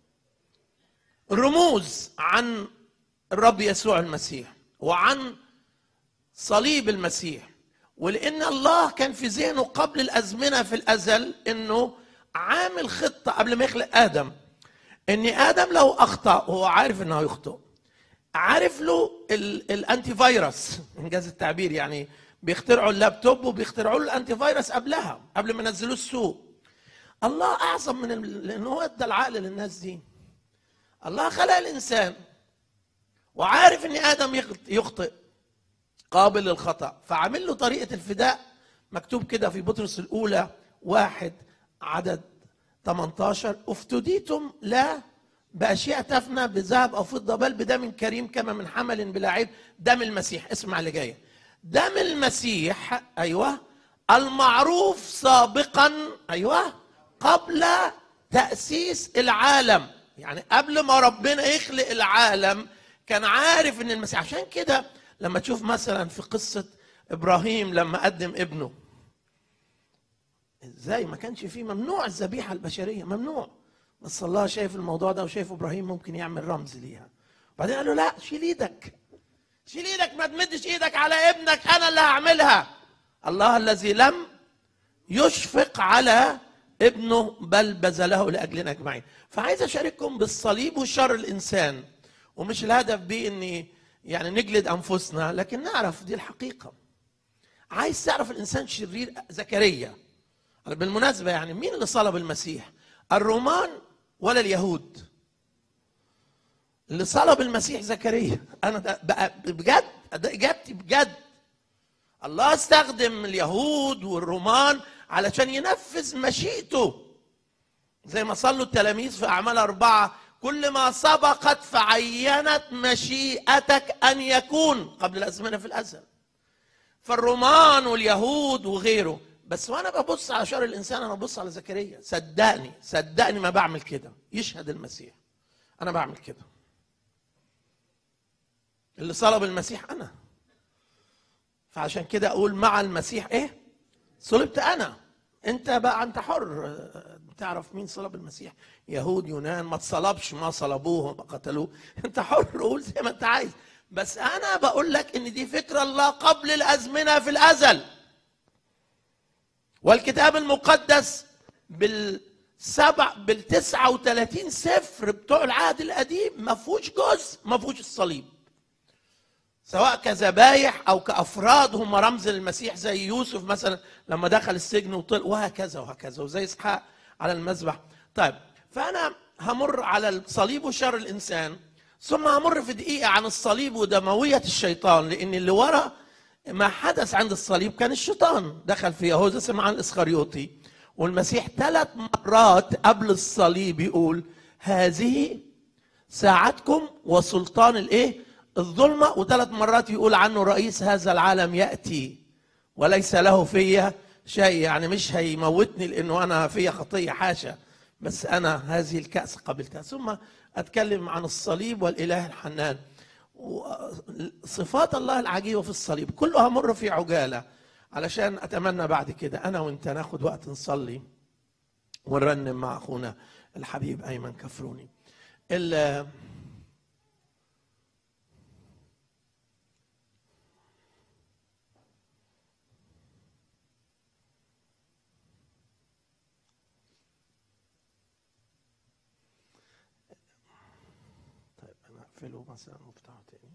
رموز عن الرب يسوع المسيح وعن صليب المسيح ولان الله كان في ذهنه قبل الازمنه في الازل انه عامل خطه قبل ما يخلق ادم ان ادم لو اخطا وهو عارف انه يخطئ عارف له ال- الانتي فيروس انجاز التعبير يعني بيخترعوا اللابتوب وبيخترعوا له الانتي فيروس قبلها قبل ما ينزلوه السوق الله اعظم من ال- لان هو ادى العقل للناس دي الله خلق الانسان وعارف ان ادم يخط- يخطئ قابل للخطا فعامل له طريقه الفداء مكتوب كده في بطرس الاولى واحد عدد 18 افتديتم لا باشياء تفنى بذهب او فضه بل بدم كريم كما من حمل بلا عيب دم المسيح اسمع اللي جايه دم المسيح ايوه المعروف سابقا ايوه قبل تاسيس العالم يعني قبل ما ربنا يخلق العالم كان عارف ان المسيح عشان كده لما تشوف مثلا في قصه ابراهيم لما قدم ابنه ازاي ما كانش فيه ممنوع الذبيحه البشريه ممنوع بس الله شايف الموضوع ده وشايف ابراهيم ممكن يعمل رمز ليها بعدين قال له لا شيل ايدك شيل ايدك ما تمدش ايدك على ابنك انا اللي هعملها الله الذي لم يشفق على ابنه بل بذله لاجلنا اجمعين فعايز اشارككم بالصليب وشر الانسان ومش الهدف بيه اني يعني نجلد انفسنا لكن نعرف دي الحقيقه عايز تعرف الانسان شرير زكريا بالمناسبه يعني مين اللي صلب المسيح الرومان ولا اليهود اللي صلب المسيح زكريا انا ده بقى بجد ده اجابتي بجد الله استخدم اليهود والرومان علشان ينفذ مشيئته زي ما صلوا التلاميذ في اعمال اربعه كل ما سبقت فعينت مشيئتك ان يكون قبل الازمنه في الازل فالرومان واليهود وغيره بس وانا ببص على شر الانسان انا ببص على زكريا صدقني صدقني ما بعمل كده يشهد المسيح انا بعمل كده اللي صلب المسيح انا فعشان كده اقول مع المسيح ايه صلبت انا انت بقى انت حر آه، تعرف مين صلب المسيح يهود يونان ما اتصلبش ما صلبوه ما قتلوه انت حر قول زي ما انت عايز بس انا بقول لك ان دي فكره الله قبل الازمنه في الازل والكتاب المقدس بالسبع بالتسعة وثلاثين سفر بتوع العهد القديم ما فيهوش جزء ما فيهوش الصليب سواء كذبايح او كافراد هم رمز للمسيح زي يوسف مثلا لما دخل السجن وطلع وهكذا وهكذا وزي اسحاق على المذبح طيب فانا همر على الصليب وشر الانسان ثم همر في دقيقه عن الصليب ودمويه الشيطان لان اللي ورا ما حدث عند الصليب كان الشيطان دخل في يهوذا سمعان الاسخريوطي والمسيح ثلاث مرات قبل الصليب يقول هذه ساعتكم وسلطان الايه الظلمه وثلاث مرات يقول عنه رئيس هذا العالم ياتي وليس له فيا شيء يعني مش هيموتني لانه انا فيا خطيه حاشا بس انا هذه الكاس قبلتها ثم اتكلم عن الصليب والاله الحنان صفات الله العجيبه في الصليب كله همر في عجاله علشان اتمنى بعد كده انا وانت ناخد وقت نصلي ونرنم مع اخونا الحبيب ايمن كفروني ال- اقفله مثلا وافتحه تاني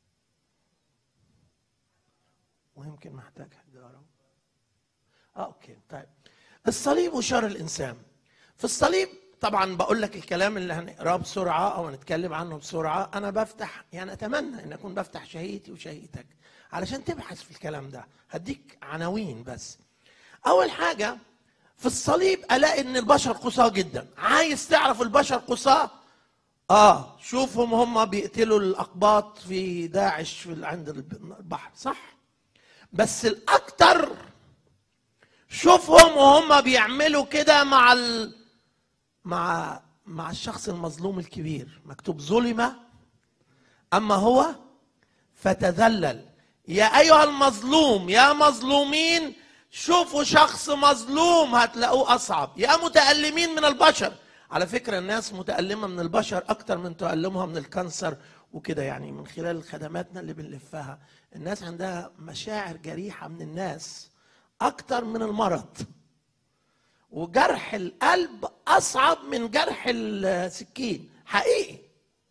ويمكن محتاج حجاره اه اوكي طيب الصليب وشر الانسان في الصليب طبعا بقول لك الكلام اللي هنقراه بسرعه او هنتكلم عنه بسرعه انا بفتح يعني اتمنى ان اكون بفتح شهيتي وشهيتك علشان تبحث في الكلام ده هديك عناوين بس اول حاجه في الصليب الاقي ان البشر قساة جدا عايز تعرف البشر قساة اه شوفهم هم بيقتلوا الاقباط في داعش في عند البحر صح بس الاكتر شوفهم وهم بيعملوا كده مع ال... مع مع الشخص المظلوم الكبير مكتوب ظلم اما هو فتذلل يا ايها المظلوم يا مظلومين شوفوا شخص مظلوم هتلاقوه اصعب يا متالمين من البشر على فكره الناس متالمه من البشر اكتر من تالمها من الكانسر وكده يعني من خلال خدماتنا اللي بنلفها الناس عندها مشاعر جريحه من الناس اكتر من المرض وجرح القلب اصعب من جرح السكين حقيقي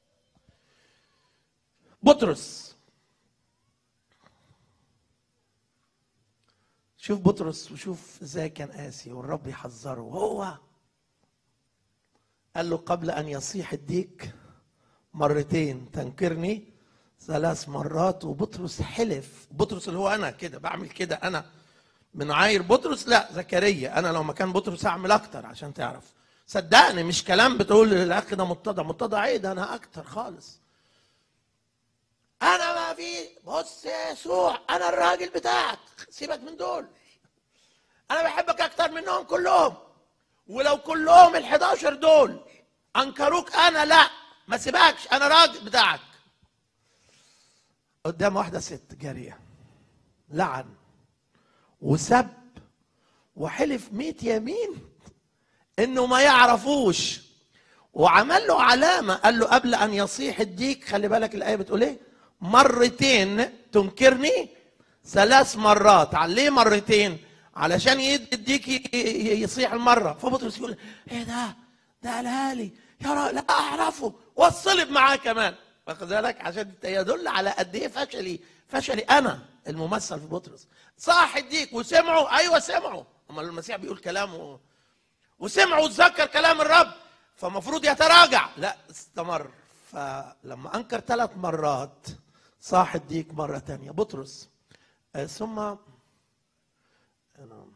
بطرس شوف بطرس وشوف ازاي كان قاسي والرب يحذره وهو قال له قبل ان يصيح الديك مرتين تنكرني ثلاث مرات وبطرس حلف بطرس اللي هو انا كده بعمل كده انا من عاير بطرس لا زكريا انا لو مكان بطرس هعمل اكتر عشان تعرف صدقني مش كلام بتقول الاخ ده متضع متضع ايه ده انا اكتر خالص انا ما في بص يا يسوع انا الراجل بتاعك سيبك من دول انا بحبك اكتر منهم كلهم ولو كلهم ال11 دول انكروك انا لا ما سيبكش انا راجل بتاعك قدام واحده ست جاريه لعن وسب وحلف ميت يمين انه ما يعرفوش وعمل له علامه قال له قبل ان يصيح الديك خلي بالك الايه بتقول ايه مرتين تنكرني ثلاث مرات عليه مرتين علشان يدي الديك ي- ي- يصيح المره فبطرس يقول ايه ده ده قالها لي يا رب لا اعرفه والصلب معاه كمان واخد بالك عشان يدل على قد ايه فشلي فشلي انا الممثل في بطرس صاح الديك وسمعوا ايوه سمعوا اما المسيح بيقول كلامه وسمعوا وتذكر كلام الرب فمفروض يتراجع لا استمر فلما انكر ثلاث مرات صاح الديك مره تانية بطرس آه، ثم أنا-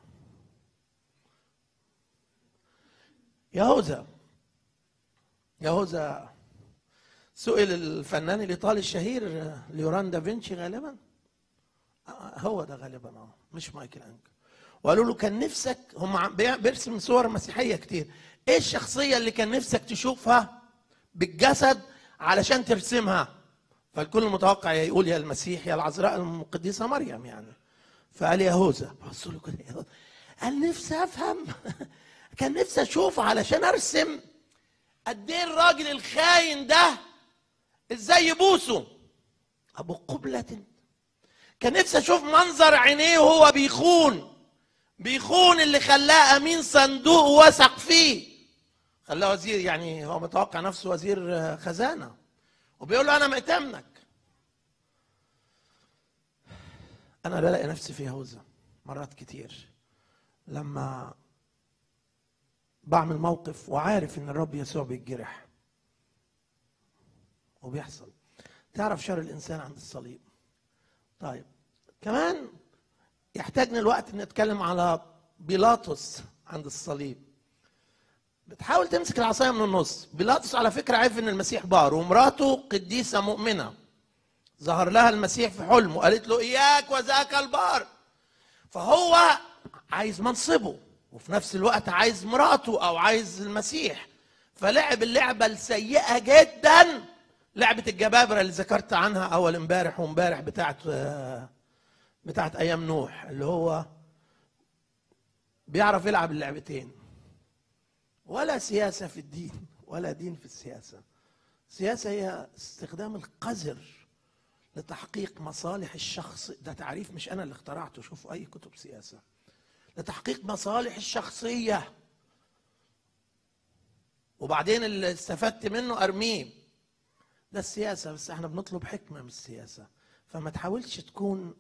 يهوذا يهوذا سئل الفنان الايطالي الشهير آه، ليوران دافنشي غالبا آه، هو ده غالبا اه مش مايكل انجل وقالوا له كان نفسك هم عم- بي- بيرسم صور مسيحيه كتير ايه الشخصيه اللي كان نفسك تشوفها بالجسد علشان ترسمها فالكل متوقع يا يقول يا المسيح يا العذراء القديسه مريم يعني فقال يهوذا بص له كده يهوذا. قال نفسي افهم كان نفسي اشوفه علشان ارسم قد ايه الراجل الخاين ده ازاي يبوسه ابو قبله كان نفسي اشوف منظر عينيه وهو بيخون بيخون اللي خلاه امين صندوق وثق فيه خلاه وزير يعني هو متوقع نفسه وزير آه، خزانه وبيقول له انا مأتمنك انا بلاقي نفسي في يهوذا مرات كتير لما بعمل موقف وعارف ان الرب يسوع بيتجرح وبيحصل تعرف شر الانسان عند الصليب طيب كمان يحتاجنا الوقت ان نتكلم على بيلاطس عند الصليب بتحاول تمسك العصايه من النص بيلاطس على فكره عارف ان المسيح بار ومراته قديسه مؤمنه ظهر لها المسيح في حلم وقالت له اياك وذاك البار فهو عايز منصبه وفي نفس الوقت عايز مراته او عايز المسيح فلعب اللعبه السيئه جدا لعبه الجبابره اللي ذكرت عنها اول امبارح وامبارح بتاعت آه، بتاعت ايام نوح اللي هو بيعرف يلعب اللعبتين ولا سياسه في الدين ولا دين في السياسه السياسه هي استخدام القذر لتحقيق مصالح الشخص ده تعريف مش انا اللي اخترعته شوفوا اي كتب سياسه لتحقيق مصالح الشخصيه وبعدين اللي استفدت منه ارميه ده السياسة بس احنا بنطلب حكمة من السياسة فما تحاولش تكون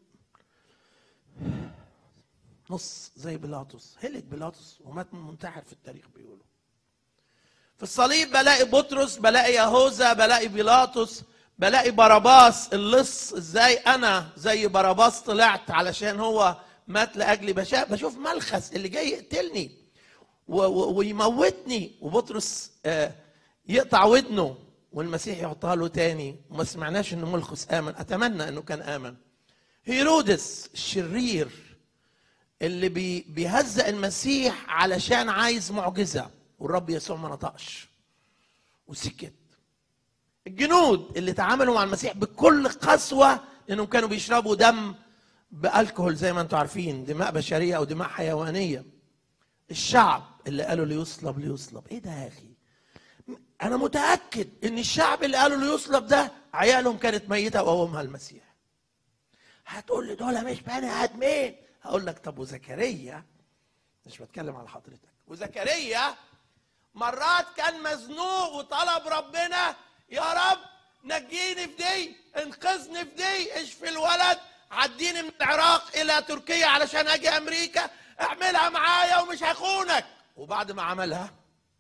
نص زي بيلاطس هلك بيلاطس ومات من منتحر في التاريخ بيقولوا في الصليب بلاقي بطرس بلاقي يهوذا بلاقي بيلاطس بلاقي باراباس اللص ازاي انا زي باراباس طلعت علشان هو مات لاجلي بشا- بشوف ملخس اللي جاي يقتلني و- و- ويموتني وبطرس آه، يقطع ودنه والمسيح يعطيها له تاني وما سمعناش ان ملخص امن اتمنى انه كان امن هيرودس الشرير اللي بي بيهزأ المسيح علشان عايز معجزه والرب يسوع ما نطقش وسكت الجنود اللي تعاملوا مع المسيح بكل قسوه لانهم كانوا بيشربوا دم بالكحول زي ما انتم عارفين دماء بشريه او دماء حيوانيه الشعب اللي قالوا ليصلب ليصلب ايه ده يا اخي انا متاكد ان الشعب اللي قالوا ليصلب ده عيالهم كانت ميته وقومها المسيح هتقول لي دول مش بني ادمين هقول لك طب وزكريا مش بتكلم على حضرتك وزكريا مرات كان مزنوق وطلب ربنا يا رب نجيني في دي انقذني في دي اشفي الولد عديني من العراق الى تركيا علشان اجي امريكا اعملها معايا ومش هخونك وبعد ما عملها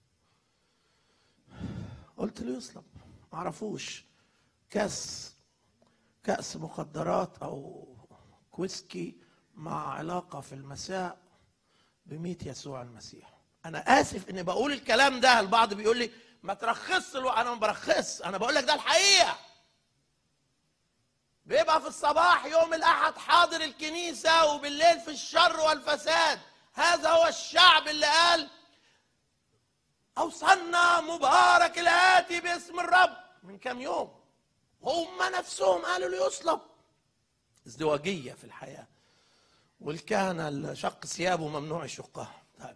قلت له يصلب ما عرفوش كاس كأس مخدرات أو كويسكي مع علاقة في المساء بميت يسوع المسيح أنا آسف إني بقول الكلام ده البعض بيقول لي ما ترخصش الو... أنا ما برخص أنا بقول لك ده الحقيقة بيبقى في الصباح يوم الأحد حاضر الكنيسة وبالليل في الشر والفساد هذا هو الشعب اللي قال أوصلنا مبارك الآتي باسم الرب من كام يوم هم نفسهم قالوا ليصلب ازدواجية في الحياة والكهنة اللي شق ثيابه ممنوع يشقها طيب.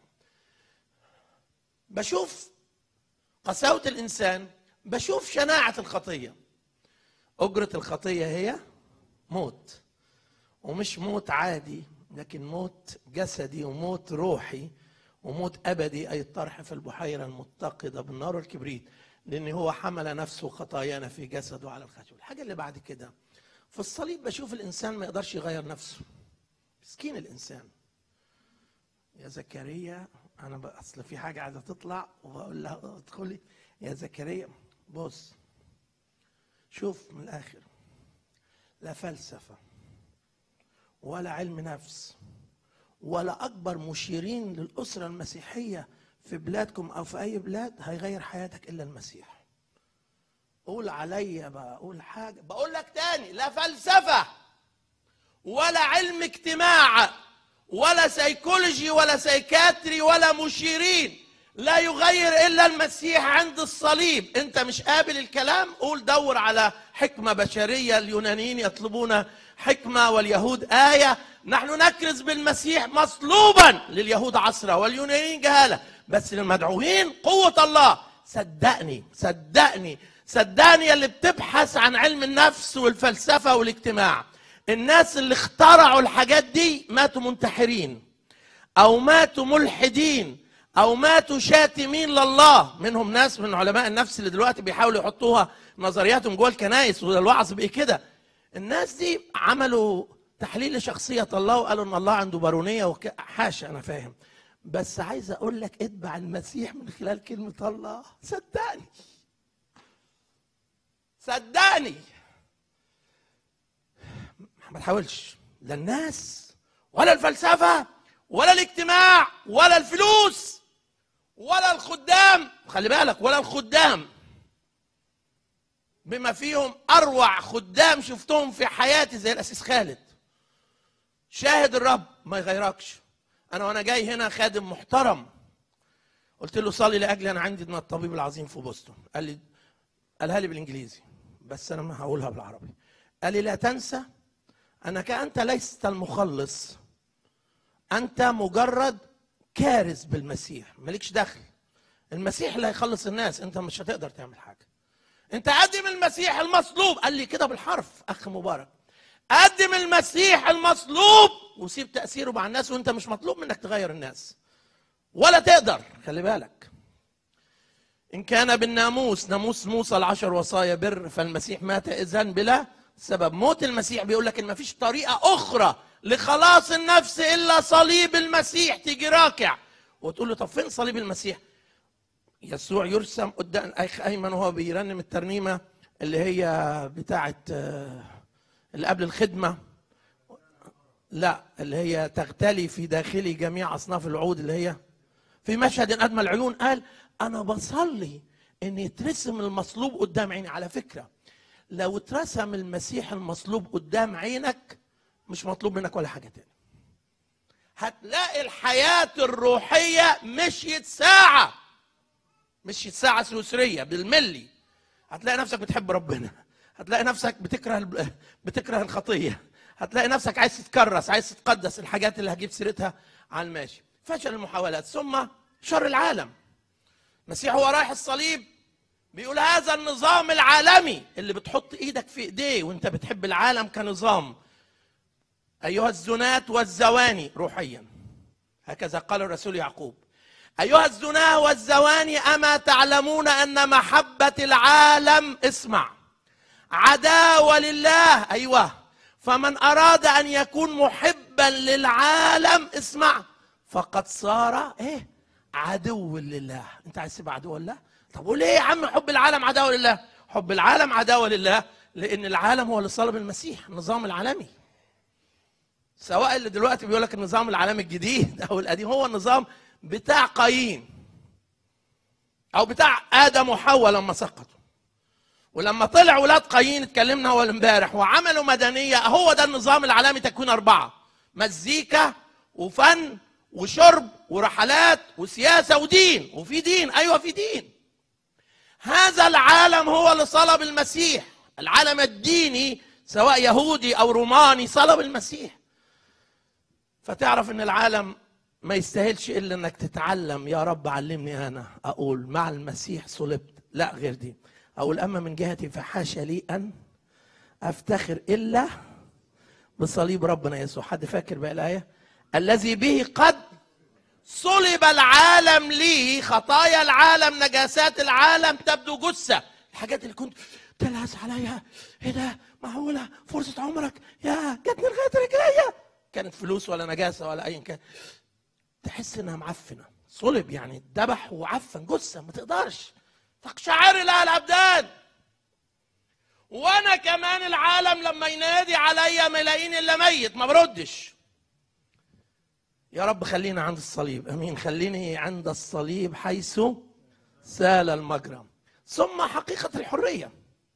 بشوف قساوة الإنسان بشوف شناعة الخطية أجرة الخطية هي موت ومش موت عادي لكن موت جسدي وموت روحي وموت أبدي أي الطرح في البحيرة المتقدة بالنار والكبريت لأن هو حمل نفسه خطايانا في جسده على الخشب الحاجة اللي بعد كده في الصليب بشوف الإنسان ما يقدرش يغير نفسه مسكين الإنسان يا زكريا أنا ب- أصل في حاجة عايزة تطلع وبقول لها ادخلي يا زكريا بص شوف من الآخر لا فلسفة ولا علم نفس ولا أكبر مشيرين للأسرة المسيحية في بلادكم أو في أي بلاد هيغير حياتك إلا المسيح قول عليا بقى قول حاجة بقول لك تاني لا فلسفة ولا علم اجتماع ولا سيكولوجي ولا سيكاتري ولا مشيرين لا يغير الا المسيح عند الصليب انت مش قابل الكلام قول دور على حكمه بشريه اليونانيين يطلبون حكمه واليهود ايه نحن نكرز بالمسيح مصلوبا لليهود عصرة واليونانيين جهاله بس للمدعوين قوه الله صدقني صدقني صدقني اللي بتبحث عن علم النفس والفلسفه والاجتماع الناس اللي اخترعوا الحاجات دي ماتوا منتحرين او ماتوا ملحدين او ماتوا شاتمين لله منهم ناس من علماء النفس اللي دلوقتي بيحاولوا يحطوها نظرياتهم جوه الكنائس والوعظ بايه كده الناس دي عملوا تحليل لشخصية الله وقالوا ان الله عنده بارونية وك... حاشا انا فاهم بس عايز اقول لك اتبع المسيح من خلال كلمة الله صدقني صدقني ما تحاولش لا الناس ولا الفلسفة ولا الاجتماع ولا الفلوس ولا الخدام خلي بالك ولا الخدام بما فيهم اروع خدام شفتهم في حياتي زي الاسيس خالد شاهد الرب ما يغيركش انا وانا جاي هنا خادم محترم قلت له صلي لاجلي انا عندي من الطبيب العظيم في بوسطن قال لي قالها لي بالانجليزي بس انا ما هقولها بالعربي قال لي لا تنسى انك انت ليست المخلص انت مجرد كارث بالمسيح مالكش دخل المسيح اللي هيخلص الناس انت مش هتقدر تعمل حاجه انت قدم المسيح المصلوب قال لي كده بالحرف اخ مبارك قدم المسيح المصلوب وسيب تاثيره مع الناس وانت مش مطلوب منك تغير الناس ولا تقدر خلي بالك إن كان بالناموس ناموس موسى العشر وصايا بر فالمسيح مات إذن بلا سبب موت المسيح بيقول لك إن مفيش طريقة أخرى لخلاص النفس إلا صليب المسيح تيجي راكع وتقول له طب فين صليب المسيح يسوع يرسم قدام أخ أيمن وهو بيرنم الترنيمة اللي هي بتاعة آه، اللي قبل الخدمة لا اللي هي تغتلي في داخلي جميع أصناف العود اللي هي في مشهد أدمى العيون قال أنا بصلي إن يترسم المصلوب قدام عيني على فكرة لو اترسم المسيح المصلوب قدام عينك مش مطلوب منك ولا حاجة تاني هتلاقي الحياة الروحية مشيت ساعة مشيت ساعة سويسرية بالملي هتلاقي نفسك بتحب ربنا هتلاقي نفسك بتكره الب- بتكره الخطية هتلاقي نفسك عايز تتكرس عايز تتقدس الحاجات اللي هجيب سيرتها على الماشي فشل المحاولات ثم شر العالم المسيح هو رايح الصليب بيقول هذا النظام العالمي اللي بتحط ايدك في ايديه وانت بتحب العالم كنظام ايها الزنات والزواني روحيا هكذا قال الرسول يعقوب ايها الزناه والزواني اما تعلمون ان محبه العالم اسمع عداوه لله ايوه فمن اراد ان يكون محبا للعالم اسمع فقد صار ايه عدو لله انت عايز تبقى عدو لله طب وليه يا عم حب العالم عداوه لله حب العالم عداوه لله لان العالم هو اللي صلب المسيح النظام العالمي سواء اللي دلوقتي بيقول لك النظام العالمي الجديد او القديم هو النظام بتاع قايين او بتاع ادم وحواء لما سقطوا ولما طلع ولاد قايين اتكلمنا اول امبارح وعملوا مدنيه هو ده النظام العالمي تكوين اربعه مزيكا وفن وشرب ورحلات وسياسه ودين وفي دين ايوه في دين هذا العالم هو اللي صلب المسيح العالم الديني سواء يهودي او روماني صلب المسيح فتعرف ان العالم ما يستاهلش الا انك تتعلم يا رب علمني انا اقول مع المسيح صلبت لا غير دي اقول اما من جهتي فحاشا لي ان افتخر الا بصليب ربنا يسوع حد فاكر بقى الايه الذي به قد صلب العالم لي خطايا العالم نجاسات العالم تبدو جثه الحاجات اللي كنت تلهس عليها ايه ده معقوله فرصه عمرك يا جتني لغايه رجليا كانت فلوس ولا نجاسه ولا ايا كان تحس انها معفنه صلب يعني اتذبح وعفن جثه ما تقدرش تقشعر لها الابدان وانا كمان العالم لما ينادي عليا ما يلاقيني الا ميت ما بردش يا رب خلينا عند الصليب امين خليني عند الصليب حيث سال المجرى ثم حقيقه الحريه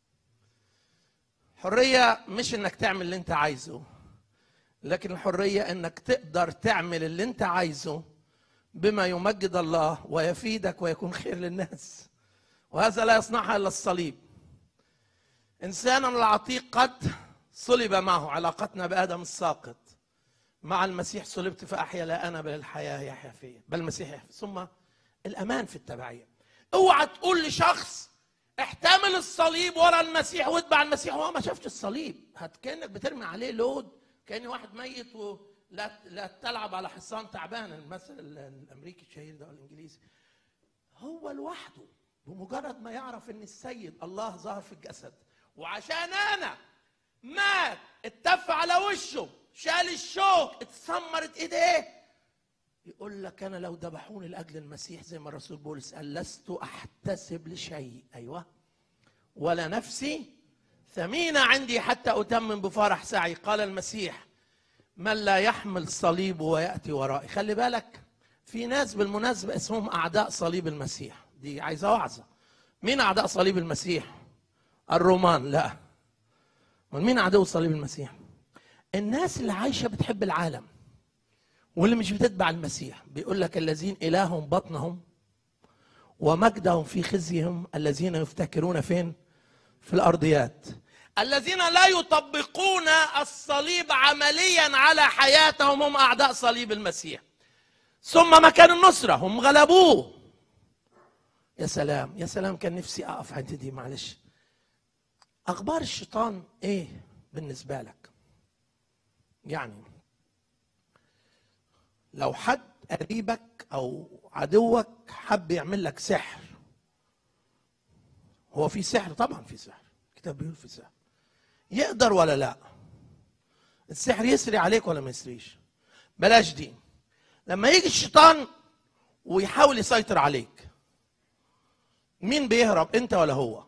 حريه مش انك تعمل اللي انت عايزه لكن الحريه انك تقدر تعمل اللي انت عايزه بما يمجد الله ويفيدك ويكون خير للناس وهذا لا يصنعها الا الصليب انسانا العتيق قد صلب معه علاقتنا بادم الساقط مع المسيح صلبت فاحيا لا انا بل الحياه يحيا فيا بل المسيح يحيا ثم الامان في التبعيه اوعى تقول لشخص احتمل الصليب ورا المسيح واتبع المسيح وهو ما شافش الصليب هت كانك بترمي عليه لود كان واحد ميت ولا لا تلعب على حصان تعبان المثل الامريكي الشهير ده الانجليزي هو لوحده بمجرد ما يعرف ان السيد الله ظهر في الجسد وعشان انا مات اتف على وشه شال الشوك اتسمرت ايديه يقول لك انا لو ذبحوني لاجل المسيح زي ما الرسول بولس قال لست احتسب لشيء ايوه ولا نفسي ثمينه عندي حتى اتمم بفرح سعي قال المسيح من لا يحمل صليبه وياتي ورائي خلي بالك في ناس بالمناسبه اسمهم اعداء صليب المسيح دي عايزه وعظه مين اعداء صليب المسيح الرومان لا من مين عدو صليب المسيح الناس اللي عايشه بتحب العالم واللي مش بتتبع المسيح بيقول لك الذين الههم بطنهم ومجدهم في خزيهم الذين يفتكرون فين في الارضيات الذين لا يطبقون الصليب عمليا على حياتهم هم اعداء صليب المسيح ثم مكان النصره هم غلبوه يا سلام يا سلام كان نفسي اقف عند دي معلش اخبار الشيطان ايه بالنسبه لك يعني لو حد قريبك او عدوك حب يعمل لك سحر هو في سحر طبعا في سحر الكتاب بيقول في سحر يقدر ولا لا السحر يسري عليك ولا ما يسريش بلاش دي لما يجي الشيطان ويحاول يسيطر عليك مين بيهرب انت ولا هو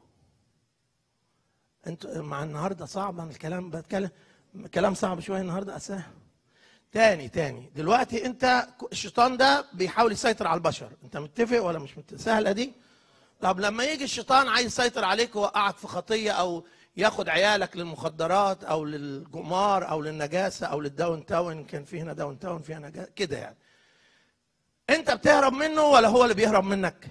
انت مع النهارده صعب انا الكلام بتكلم كلام صعب شويه النهارده اساه تاني تاني دلوقتي انت الشيطان ده بيحاول يسيطر على البشر انت متفق ولا مش متفق سهله دي طب لما يجي الشيطان عايز يسيطر عليك ويوقعك في خطيه او ياخد عيالك للمخدرات او للجمار او للنجاسه او للداون تاون إن كان في هنا داون تاون في هنا جا- كده يعني انت بتهرب منه ولا هو اللي بيهرب منك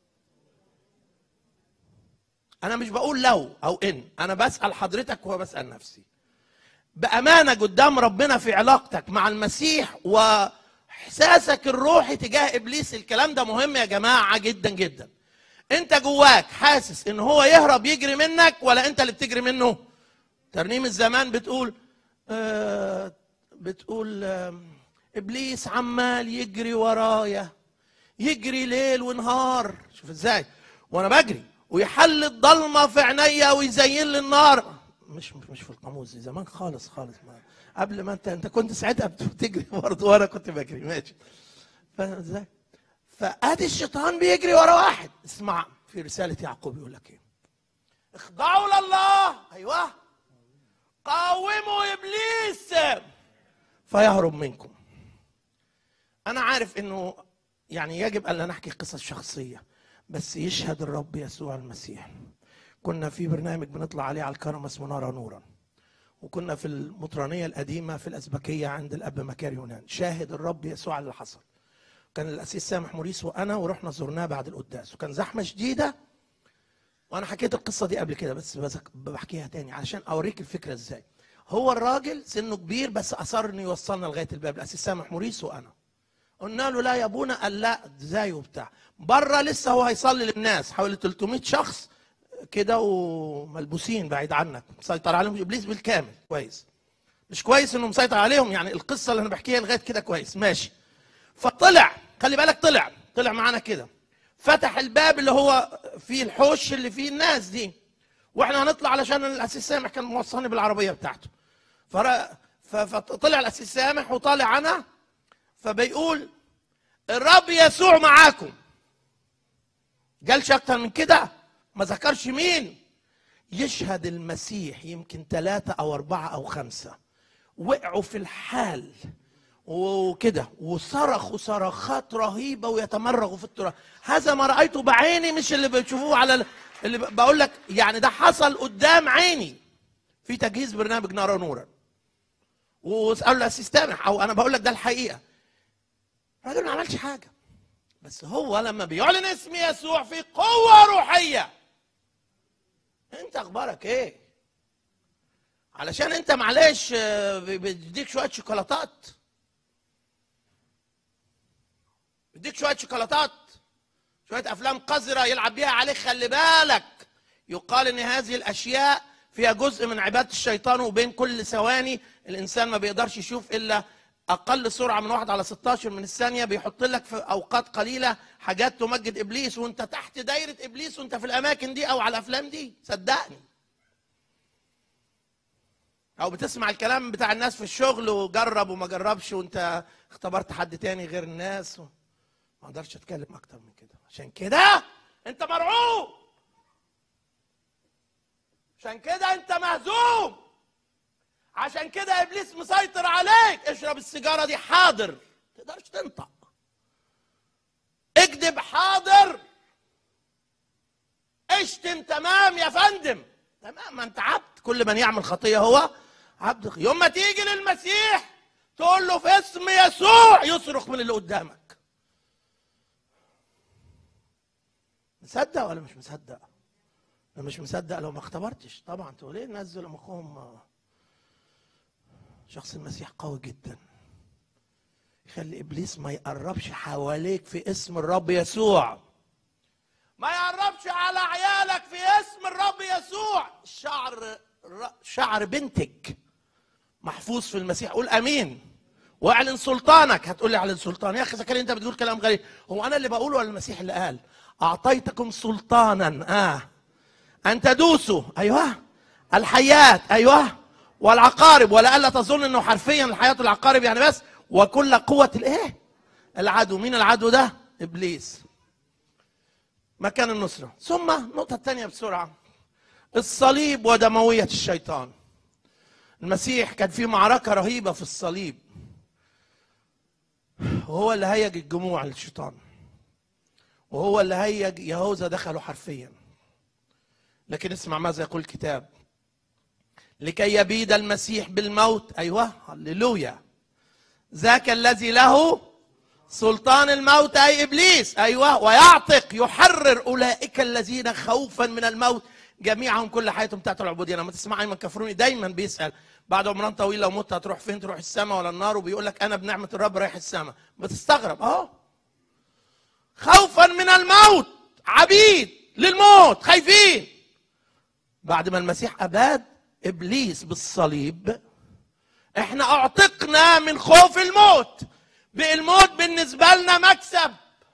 انا مش بقول لو او ان انا بسال حضرتك وبسال نفسي بامانه قدام ربنا في علاقتك مع المسيح واحساسك الروحي تجاه ابليس الكلام ده مهم يا جماعه جدا جدا انت جواك حاسس ان هو يهرب يجري منك ولا انت اللي بتجري منه ترنيم الزمان بتقول آه بتقول آه ابليس عمال يجري ورايا يجري ليل ونهار شوف ازاي وانا بجري ويحل الضلمه في عينيا ويزين لي النار مش مش مش في القاموس دي زمان خالص خالص ما قبل ما انت انت كنت ساعتها بتجري برضه وانا كنت بجري ماشي فاهم ازاي؟ فادي الشيطان بيجري ورا واحد اسمع في رساله يعقوب يقول لك ايه اخضعوا لله ايوه قاوموا ابليس فيهرب منكم انا عارف انه يعني يجب ان لا نحكي قصص شخصيه بس يشهد الرب يسوع المسيح كنا في برنامج بنطلع عليه على الكرم اسمه نارا نورا وكنا في المطرانيه القديمه في الازبكيه عند الاب مكاري يونان شاهد الرب يسوع اللي حصل كان الاسيس سامح موريس وانا ورحنا زرناه بعد القداس وكان زحمه شديده وانا حكيت القصه دي قبل كده بس بذك- بحكيها تاني علشان اوريك الفكره ازاي هو الراجل سنه كبير بس اصر انه يوصلنا لغايه الباب الاسيس سامح موريس وانا قلنا له لا يا ابونا قال لا ازاي وبتاع بره لسه هو هيصلي للناس حوالي 300 شخص كده وملبوسين بعيد عنك مسيطر عليهم ابليس بالكامل كويس مش كويس انه مسيطر عليهم يعني القصه اللي انا بحكيها لغايه كده كويس ماشي فطلع خلي بالك طلع طلع معانا كده فتح الباب اللي هو فيه الحوش اللي فيه الناس دي واحنا هنطلع علشان الاسيس سامح كان موصلني بالعربيه بتاعته فر... ف- فطلع الاسيس سامح وطالع انا فبيقول الرب يسوع معاكم قالش اكتر من كده ما ذكرش مين يشهد المسيح يمكن ثلاثة أو أربعة أو خمسة وقعوا في الحال وكده وصرخوا صرخات رهيبة ويتمرغوا في التراب هذا ما رأيته بعيني مش اللي بتشوفوه على ال- اللي ب- بقول لك يعني ده حصل قدام عيني في تجهيز برنامج نارا نورا واسألوا الأسيس تامح أو أنا بقول لك ده الحقيقة الراجل ما عملش حاجة بس هو لما بيعلن اسم يسوع في قوة روحية انت اخبارك ايه علشان انت معلش آه، بيديك شوية شوكولاتات بيديك شوية شوكولاتات شوية افلام قذرة يلعب بيها عليك خلي بالك يقال ان هذه الاشياء فيها جزء من عبادة الشيطان وبين كل ثواني الانسان ما بيقدرش يشوف الا اقل سرعة من واحد على 16 من الثانية بيحط لك في اوقات قليلة حاجات تمجد ابليس وانت تحت دايرة ابليس وانت في الاماكن دي او على الافلام دي صدقني او بتسمع الكلام بتاع الناس في الشغل وجرب وما جربش وانت اختبرت حد تاني غير الناس و... ما اقدرش اتكلم اكتر من كده عشان كده انت مرعوب عشان كده انت مهزوم عشان كده ابليس مسيطر عليك اشرب السيجاره دي حاضر ما تقدرش تنطق اكذب حاضر اشتم تمام يا فندم تمام ما انت عبد كل من يعمل خطيه هو عبد يوم ما تيجي للمسيح تقول له في اسم يسوع يصرخ من اللي قدامك مصدق ولا مش مصدق انا مش مصدق لو ما اختبرتش طبعا تقول ايه نزل مخهم شخص المسيح قوي جدا يخلي ابليس ما يقربش حواليك في اسم الرب يسوع ما يقربش على عيالك في اسم الرب يسوع شعر شعر بنتك محفوظ في المسيح قول امين واعلن سلطانك هتقول لي اعلن سلطان يا اخي زكريا انت بتقول كلام غريب هو انا اللي بقوله ولا المسيح اللي قال اعطيتكم سلطانا اه ان تدوسوا ايوه الحيات ايوه والعقارب ولا تظن انه حرفيا الحياه والعقارب يعني بس وكل قوه الايه العدو مين العدو ده ابليس مكان النصره ثم النقطه الثانيه بسرعه الصليب ودمويه الشيطان المسيح كان في معركه رهيبه في الصليب وهو اللي هيج الجموع للشيطان وهو اللي هيج يهوذا دخلوا حرفيا لكن اسمع ماذا يقول الكتاب لكي يبيد المسيح بالموت ايوه هللويا ذاك الذي له سلطان الموت اي ابليس ايوه ويعتق يحرر اولئك الذين خوفا من الموت جميعهم كل حياتهم تحت العبوديه لما تسمع ايمن كفروني دايما بيسال بعد عمران طويل لو مت هتروح فين تروح السماء ولا النار وبيقول لك انا بنعمه الرب رايح السماء بتستغرب اهو خوفا من الموت عبيد للموت خايفين بعد ما المسيح اباد ابليس بالصليب احنا اعتقنا من خوف الموت بقى الموت بالنسبه لنا مكسب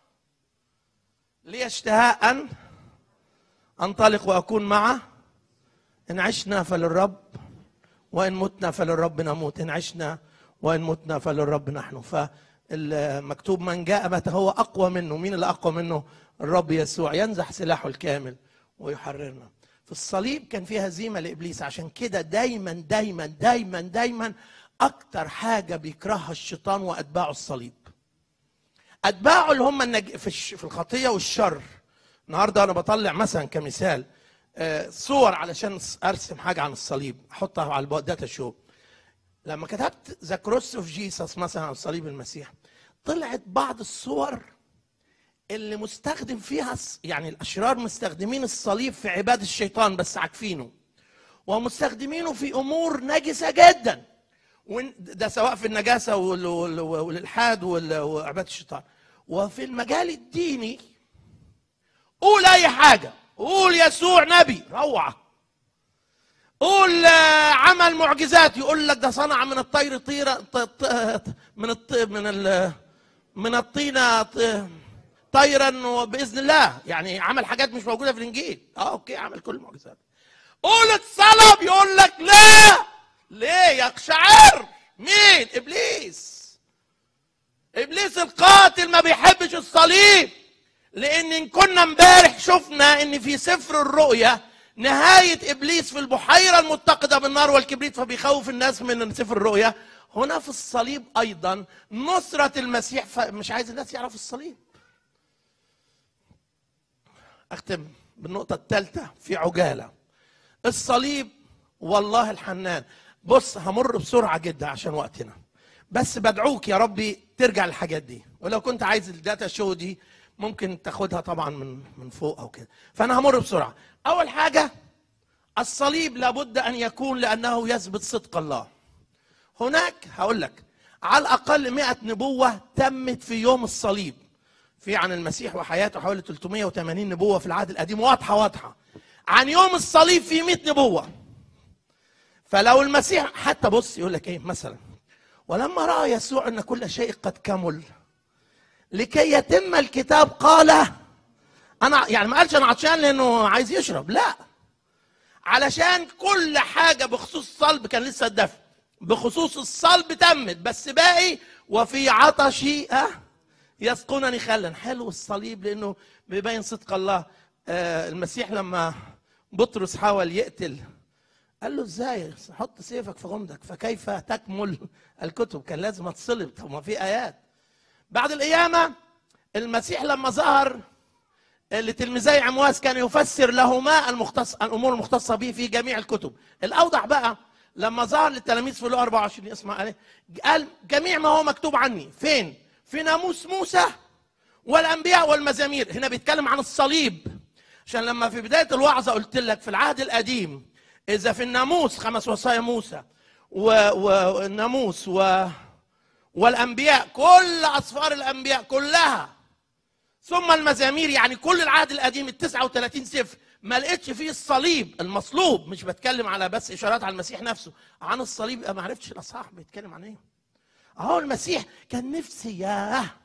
لي اشتهاء ان انطلق واكون معه ان عشنا فللرب وان متنا فللرب نموت ان عشنا وان متنا فللرب نحن فالمكتوب من جاء متى هو اقوى منه مين اللي اقوى منه الرب يسوع ينزح سلاحه الكامل ويحررنا في الصليب كان فيه هزيمه لابليس عشان كده دايما دايما دايما دايما اكتر حاجه بيكرهها الشيطان واتباعه الصليب اتباعه اللي هم النج... في الش... في الخطيه والشر النهارده انا بطلع مثلا كمثال آه، صور علشان ارسم حاجه عن الصليب احطها على الداتا شو لما كتبت ذا كروس اوف جيسس مثلا عن صليب المسيح طلعت بعض الصور اللي مستخدم فيها الص- يعني الاشرار مستخدمين الصليب في عباده الشيطان بس عاكفينه ومستخدمينه في امور نجسه جدا وإن- ده سواء في النجاسه وال- وال- والالحاد وال- وعباده الشيطان وفي المجال الديني قول اي حاجه قول يسوع نبي روعه قول آه، عمل معجزات يقول لك ده صنع من الطير طيره ط- ط- من الط... من ال... من الطينه ط- طيرا وباذن الله يعني عمل حاجات مش موجوده في الانجيل اه اوكي عمل كل المعجزات قول اتصلب يقول لك لا ليه يقشعر مين ابليس ابليس القاتل ما بيحبش الصليب لان إن كنا امبارح شفنا ان في سفر الرؤيا نهايه ابليس في البحيره المتقده بالنار والكبريت فبيخوف الناس من سفر الرؤيا هنا في الصليب ايضا نصره المسيح فمش عايز الناس يعرفوا الصليب اختم بالنقطه الثالثه في عجاله الصليب والله الحنان بص همر بسرعه جدا عشان وقتنا بس بدعوك يا ربي ترجع للحاجات دي ولو كنت عايز الداتا شو دي ممكن تاخدها طبعا من من فوق او كده فانا همر بسرعه اول حاجه الصليب لابد ان يكون لانه يثبت صدق الله هناك هقول لك على الاقل 100 نبوه تمت في يوم الصليب في عن المسيح وحياته حوالي 380 نبوه في العهد القديم واضحه واضحه عن يوم الصليب في 100 نبوه فلو المسيح حتى بص يقول لك ايه مثلا ولما راى يسوع ان كل شيء قد كمل لكي يتم الكتاب قال انا يعني ما قالش انا عطشان لانه عايز يشرب لا علشان كل حاجه بخصوص الصلب كان لسه الدفن بخصوص الصلب تمت بس باقي وفي عطشي أه يسقونني خلا حلو الصليب لانه بيبين صدق الله آه المسيح لما بطرس حاول يقتل قال له ازاي حط سيفك في غمدك فكيف تكمل الكتب كان لازم اتصلب طب ما في ايات بعد القيامه المسيح لما ظهر لتلميذي عمواس كان يفسر لهما المختص الامور المختصه به في جميع الكتب الاوضح بقى لما ظهر للتلاميذ في لو 24 اسمع عليه قال جميع ما هو مكتوب عني فين في ناموس موسى والانبياء والمزامير هنا بيتكلم عن الصليب عشان لما في بدايه الوعظه قلت لك في العهد القديم اذا في الناموس خمس وصايا موسى و- والناموس و والانبياء كل اسفار الانبياء كلها ثم المزامير يعني كل العهد القديم ال 39 سفر ما لقيتش فيه الصليب المصلوب مش بتكلم على بس اشارات على المسيح نفسه عن الصليب ما عرفتش الاصحاح بيتكلم عن ايه اهو المسيح كان نفسي ياه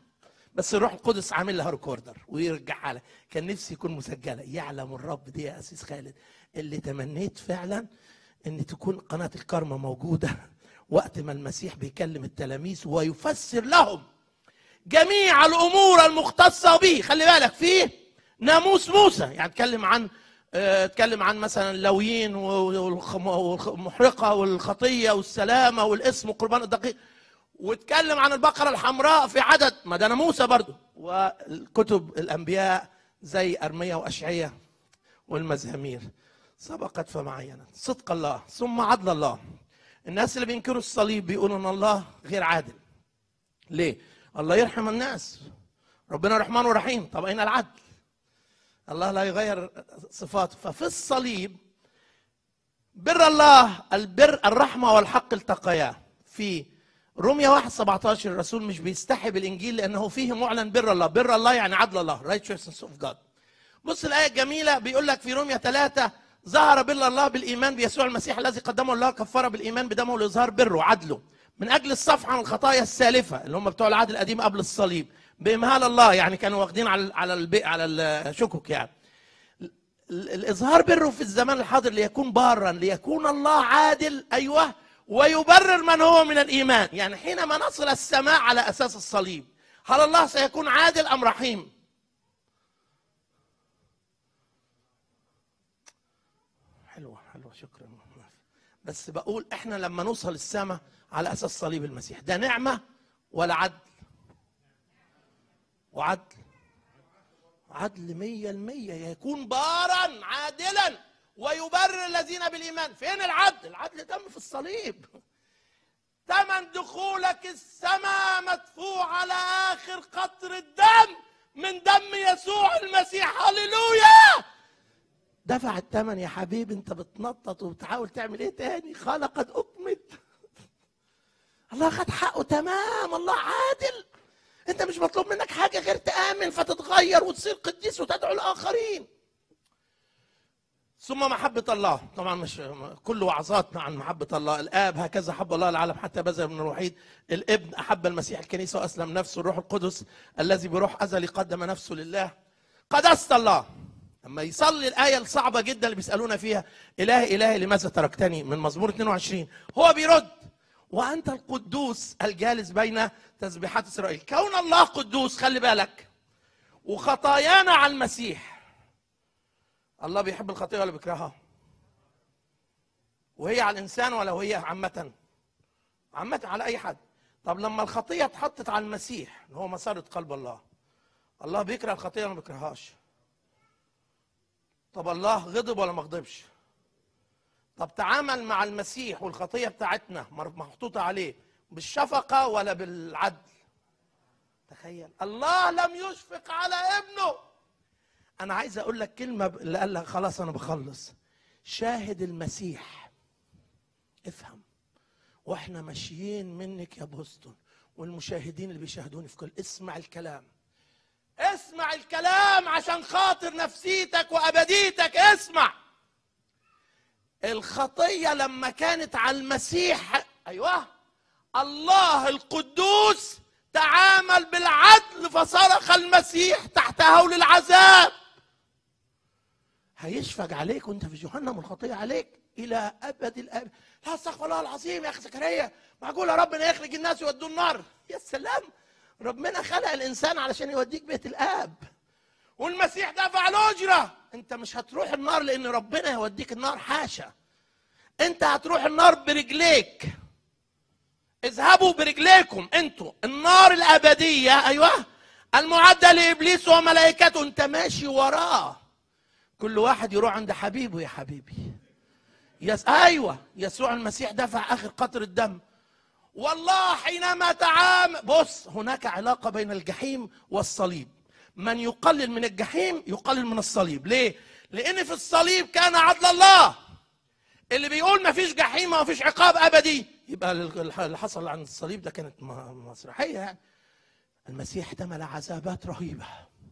بس الروح القدس عامل لها ريكوردر ويرجعها لها كان نفسي يكون مسجله يعلم الرب دي يا اسيس خالد اللي تمنيت فعلا ان تكون قناه الكارما موجوده وقت ما المسيح بيكلم التلاميذ ويفسر لهم جميع الامور المختصه به خلي بالك فيه ناموس موسى يعني اتكلم عن آه، اتكلم عن مثلا اللويين والخم- والمحرقه والخطيه والسلامه والاسم والقربان الدقيق واتكلم عن البقره الحمراء في عدد ما ده ناموسه برضه والكتب الانبياء زي ارميا واشعياء والمزامير سبقت فمعينت صدق الله ثم عدل الله الناس اللي بينكروا الصليب بيقولوا ان الله غير عادل ليه الله يرحم الناس ربنا رحمن ورحيم طب اين العدل الله لا يغير صفاته ففي الصليب بر الله البر الرحمه والحق التقيا في روميا 1 17 الرسول مش بيستحي بالانجيل لانه فيه معلن بر الله بر الله يعني عدل الله righteousness of God بص الايه الجميله بيقول لك في روميا 3 ظهر بر الله بالايمان بيسوع المسيح الذي قدمه الله كفاره بالايمان بدمه لاظهار بره وعدله من اجل الصفح عن الخطايا السالفه اللي هم بتوع العهد القديم قبل الصليب بامهال الله يعني كانوا واخدين على على البيع على الشكك يعني ال- الاظهار بره في الزمان الحاضر ليكون بارا ليكون الله عادل ايوه ويبرر من هو من الايمان يعني حينما نصل السماء على اساس الصليب هل الله سيكون عادل ام رحيم حلوه حلوه شكرا بس بقول احنا لما نوصل السماء على اساس صليب المسيح ده نعمه ولا عدل وعدل عدل مية المية يكون بارا عادلا ويبرر الذين بالإيمان فين العدل العدل تم في الصليب ثمن دخولك السماء مدفوع على آخر قطر الدم من دم يسوع المسيح هللويا دفع الثمن يا حبيبي انت بتنطط وبتحاول تعمل ايه تاني قال قد اكمل الله خد حقه تمام الله عادل انت مش مطلوب منك حاجه غير تامن فتتغير وتصير قديس وتدعو الاخرين ثم محبة الله طبعا مش كل وعظاتنا عن محبة الله الآب هكذا حب الله العالم حتى بذل من الوحيد الابن أحب المسيح الكنيسة وأسلم نفسه الروح القدس الذي بروح أزلي قدم نفسه لله قدست الله لما يصلي الآية الصعبة جدا اللي بيسألونا فيها إلهي إلهي لماذا تركتني من مزمور 22 هو بيرد وأنت القدوس الجالس بين تسبيحات إسرائيل كون الله قدوس خلي بالك وخطايانا على المسيح الله بيحب الخطيئة ولا بيكرهها وهي على الإنسان ولا وهي عامة عامة على أي حد طب لما الخطية اتحطت على المسيح اللي هو مسارة قلب الله الله بيكره الخطية ولا ما بيكرههاش طب الله غضب ولا ما غضبش طب تعامل مع المسيح والخطيه بتاعتنا محطوطه عليه بالشفقه ولا بالعدل تخيل الله لم يشفق على ابنه انا عايز اقول لك كلمه اللي قال لك خلاص انا بخلص شاهد المسيح افهم واحنا ماشيين منك يا بوسطن والمشاهدين اللي بيشاهدوني في كل اسمع الكلام اسمع الكلام عشان خاطر نفسيتك وابديتك اسمع الخطيه لما كانت على المسيح ايوه الله القدوس تعامل بالعدل فصرخ المسيح تحت هول العذاب هيشفق عليك وانت في جهنم والخطيه عليك الى ابد الابد لا استغفر الله العظيم يا اخي زكريا معقول يا ربنا يخرج الناس يودوه النار يا سلام ربنا خلق الانسان علشان يوديك بيت الاب والمسيح دفع الاجره انت مش هتروح النار لان ربنا يوديك النار حاشا انت هتروح النار برجليك اذهبوا برجليكم انتوا النار الابديه ايوه المعده لابليس وملائكته انت ماشي وراه كل واحد يروح عند حبيبه يا حبيبي يس ايوه يسوع المسيح دفع اخر قطر الدم والله حينما تعامل بص هناك علاقه بين الجحيم والصليب من يقلل من الجحيم يقلل من الصليب ليه لان في الصليب كان عدل الله اللي بيقول ما فيش جحيم ما فيش عقاب ابدي يبقى اللي حصل عن الصليب ده كانت مسرحيه يعني المسيح احتمل عذابات رهيبه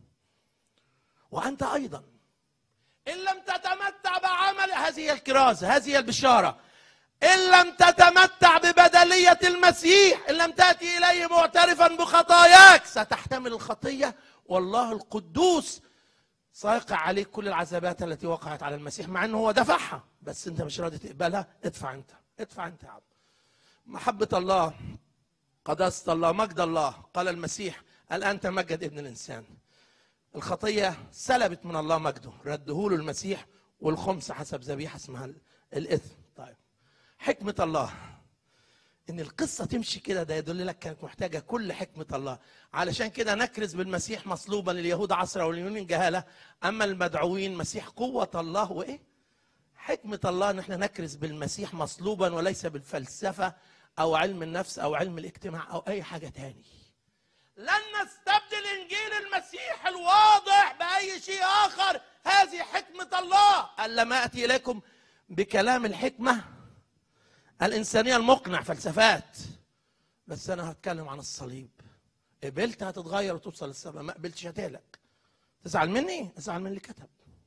وانت ايضا ان لم تتمتع بعمل هذه هي الكرازه هذه هي البشاره ان لم تتمتع ببدليه المسيح ان لم تاتي اليه معترفا بخطاياك ستحتمل الخطيه والله القدوس سيقع عليك كل العذابات التي وقعت على المسيح مع انه هو دفعها بس انت مش راضي تقبلها ادفع انت ادفع انت يا عم محبه الله قداسه الله مجد الله قال المسيح الان تمجد ابن الانسان الخطيه سلبت من الله مجده رده له المسيح والخمس حسب ذبيحه اسمها ال- الاثم طيب حكمه الله ان القصه تمشي كده ده يدل لك كانت محتاجه كل حكمه الله علشان كده نكرز بالمسيح مصلوبا لليهود عصرا واليونان جهاله اما المدعوين مسيح قوه الله وايه حكمه الله ان احنا نكرز بالمسيح مصلوبا وليس بالفلسفه او علم النفس او علم الاجتماع او اي حاجه تاني لن نستبدل انجيل المسيح الواضح باي شيء اخر هذه حكمه الله الا ما اتي اليكم بكلام الحكمه الانسانيه المقنع فلسفات بس انا هتكلم عن الصليب قبلت هتتغير وتوصل للسماء ما قبلتش هتهلك تزعل مني ازعل من اللي كتب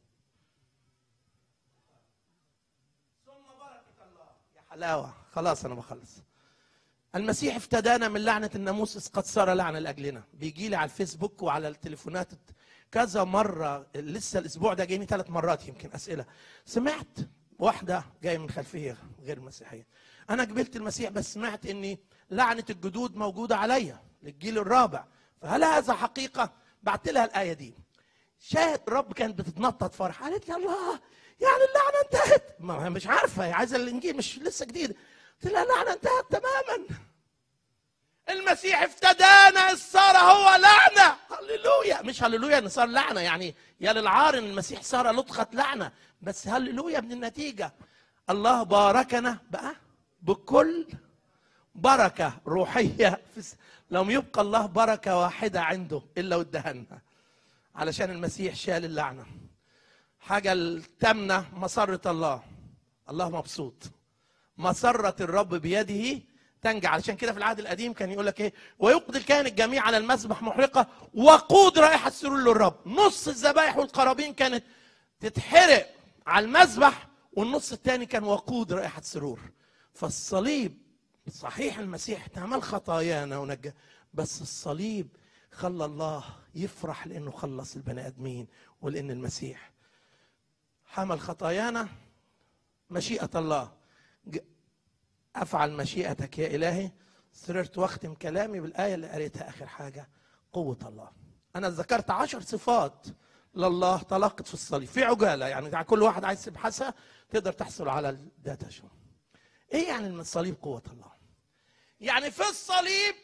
ثم بركه الله يا حلاوه خلاص انا بخلص المسيح افتدانا من لعنة الناموس إذ قد صار لعنة لأجلنا بيجي لي على الفيسبوك وعلى التليفونات كذا مرة لسه الأسبوع ده جايني ثلاث مرات يمكن أسئلة سمعت واحدة جاية من خلفية غير مسيحية أنا قبلت المسيح بس سمعت إني لعنة الجدود موجودة عليا للجيل الرابع فهل هذا حقيقة؟ بعت لها الآية دي شاهد الرب كانت بتتنطط فرح قالت لي الله يعني اللعنه انتهت ما هي مش عارفه هي عايزه الانجيل مش لسه جديد قلت لها اللعنه انتهت تماما المسيح افتدانا إذ صار هو لعنه هللويا مش هللويا ان صار لعنه يعني يا للعار ان المسيح صار لطخه لعنه بس هللويا من النتيجه الله باركنا بقى بكل بركه روحيه في الس- لم يبقى الله بركه واحده عنده الا وادهنا علشان المسيح شال اللعنه حاجه التامنه مسره الله الله مبسوط مسره الرب بيده تنجع علشان كده في العهد القديم كان يقول لك ايه ويقضي الكاهن الجميع على المذبح محرقه وقود رائحه سرور للرب نص الذبائح والقرابين كانت تتحرق على المذبح والنص الثاني كان وقود رائحه سرور فالصليب صحيح المسيح احتمل خطايانا ونجا بس الصليب خلى الله يفرح لانه خلص البني ادمين ولان المسيح حمل خطايانا مشيئه الله ج- افعل مشيئتك يا الهي سررت واختم كلامي بالايه اللي قريتها اخر حاجه قوه الله انا ذكرت عشر صفات لله تلقت في الصليب في عجاله يعني كل واحد عايز يبحثها تقدر تحصل على الداتا شو ايه يعني من الصليب قوه الله يعني في الصليب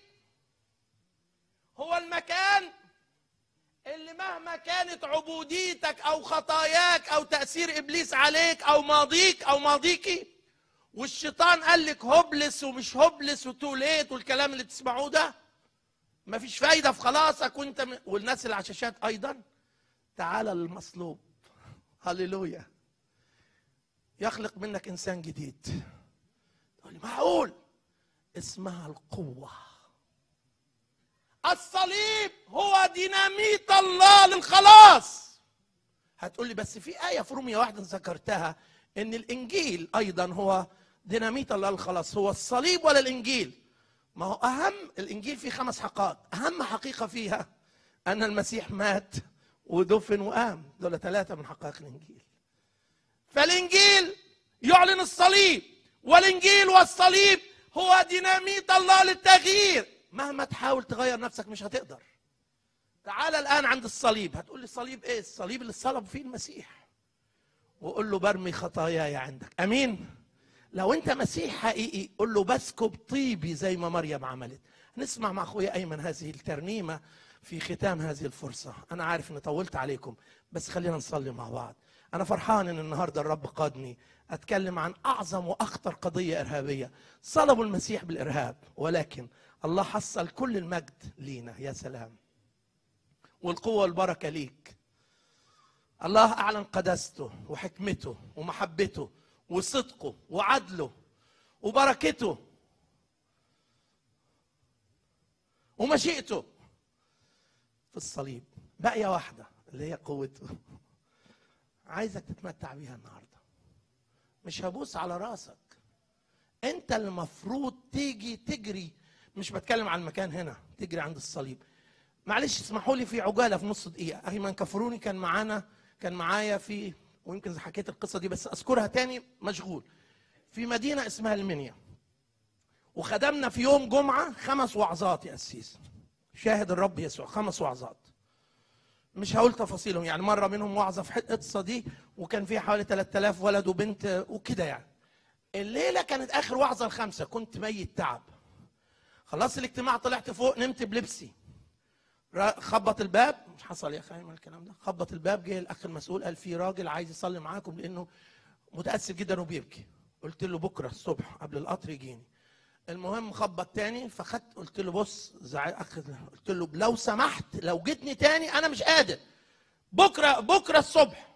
هو المكان اللي مهما كانت عبوديتك او خطاياك او تاثير ابليس عليك او ماضيك او ماضيكي والشيطان قال لك هوبلس ومش هوبلس وتوليت والكلام اللي تسمعوه ده مفيش فايده في خلاصك وانت م... والناس اللي على الشاشات ايضا تعالى للمصلوب هللويا يخلق منك انسان جديد تقول لي معقول اسمها القوه الصليب هو ديناميت الله للخلاص هتقول لي بس في آية في رومية واحدة ذكرتها إن الإنجيل أيضا هو ديناميت الله للخلاص هو الصليب ولا الإنجيل ما هو أهم الإنجيل فيه خمس حقائق أهم حقيقة فيها أن المسيح مات ودفن وقام دول ثلاثة من حقائق الإنجيل فالإنجيل يعلن الصليب والإنجيل والصليب هو ديناميت الله للتغيير مهما تحاول تغير نفسك مش هتقدر تعال الآن عند الصليب هتقول لي الصليب إيه الصليب اللي صلب فيه المسيح وقول له برمي خطاياي عندك أمين لو أنت مسيح حقيقي قول له بسكب طيبي زي ما مريم عملت نسمع مع أخويا أيمن هذه الترنيمة في ختام هذه الفرصة أنا عارف أني طولت عليكم بس خلينا نصلي مع بعض أنا فرحان أن النهاردة الرب قادني أتكلم عن أعظم وأخطر قضية إرهابية صلبوا المسيح بالإرهاب ولكن الله حصل كل المجد لينا يا سلام والقوة والبركة ليك الله أعلن قداسته وحكمته ومحبته وصدقه وعدله وبركته ومشيئته في الصليب باقية واحدة اللي هي قوته عايزك تتمتع بيها النهاردة مش هبوس على راسك انت المفروض تيجي تجري مش بتكلم عن المكان هنا تجري عند الصليب معلش اسمحوا لي في عجاله في نص دقيقه اخي من كفروني كان معانا كان معايا في ويمكن حكيت القصه دي بس اذكرها تاني مشغول في مدينه اسمها المنيا وخدمنا في يوم جمعه خمس وعظات يا قسيس شاهد الرب يسوع خمس وعظات مش هقول تفاصيلهم يعني مره منهم وعظه في القصه دي وكان فيها حوالي 3000 ولد وبنت وكده يعني الليله كانت اخر وعظه الخمسه كنت ميت تعب خلصت الاجتماع طلعت فوق نمت بلبسي را- خبط الباب مش حصل يا خايم الكلام ده خبط الباب جه الاخ المسؤول قال في راجل عايز يصلي معاكم لانه متاسف جدا وبيبكي قلت له بكره الصبح قبل القطر يجيني المهم خبط تاني فخدت قلت له بص زع... أخ... قلت له لو سمحت لو جيتني تاني انا مش قادر بكره بكره الصبح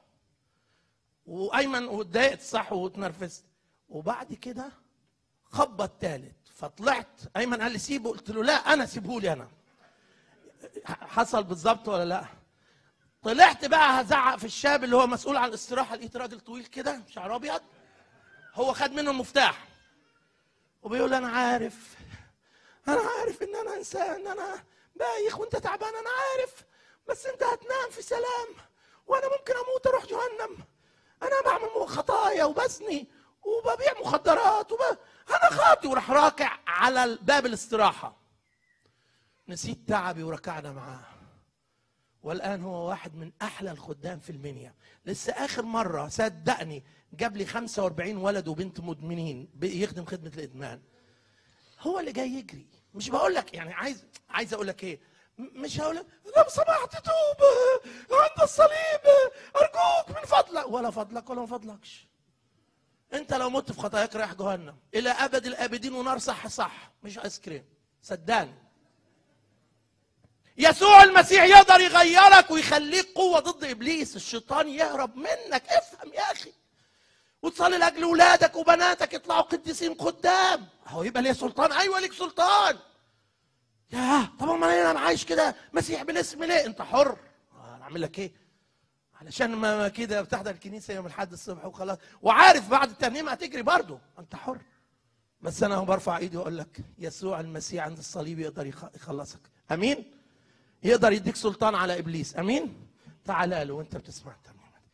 وايمن واتضايقت صح واتنرفزت وبعد كده خبط تالت فطلعت ايمن قال لي سيبه قلت له لا انا سيبه لي انا حصل بالظبط ولا لا طلعت بقى هزعق في الشاب اللي هو مسؤول عن الاستراحه لقيت راجل طويل كده شعره ابيض هو خد منه المفتاح وبيقول انا عارف انا عارف ان انا انسان ان انا بايخ وانت تعبان انا عارف بس انت هتنام في سلام وانا ممكن اموت اروح جهنم انا بعمل خطايا وبزني وببيع مخدرات وب... انا خاطي وراح راكع على باب الاستراحه نسيت تعبي وركعنا معاه والان هو واحد من احلى الخدام في المنيا لسه اخر مره صدقني جاب لي 45 ولد وبنت مدمنين بيخدم خدمه الادمان هو اللي جاي يجري مش بقول لك يعني عايز عايز اقول لك ايه م- مش هقول لك لو سمحت توب عند الصليب ارجوك من فضلك ولا فضلك ولا من فضلكش انت لو مت في خطاياك رايح جهنم الى ابد الابدين ونار صح صح مش ايس كريم صدقني يسوع المسيح يقدر يغيرك ويخليك قوه ضد ابليس الشيطان يهرب منك افهم يا اخي وتصلي لاجل ولادك وبناتك يطلعوا قديسين قدام هو يبقى ليه سلطان ايوه ليك سلطان يا طب امال انا عايش كده مسيح بالاسم ليه انت حر آه، انا اعمل لك ايه علشان ما ما كده بتحضر الكنيسه يوم الاحد الصبح وخلاص وعارف بعد الترنيم هتجري برضه انت حر بس انا برفع ايدي واقول لك يسوع المسيح عند الصليب يقدر يخ- يخلصك امين يقدر يديك سلطان على ابليس امين تعال له وانت بتسمع الترنيمه دي.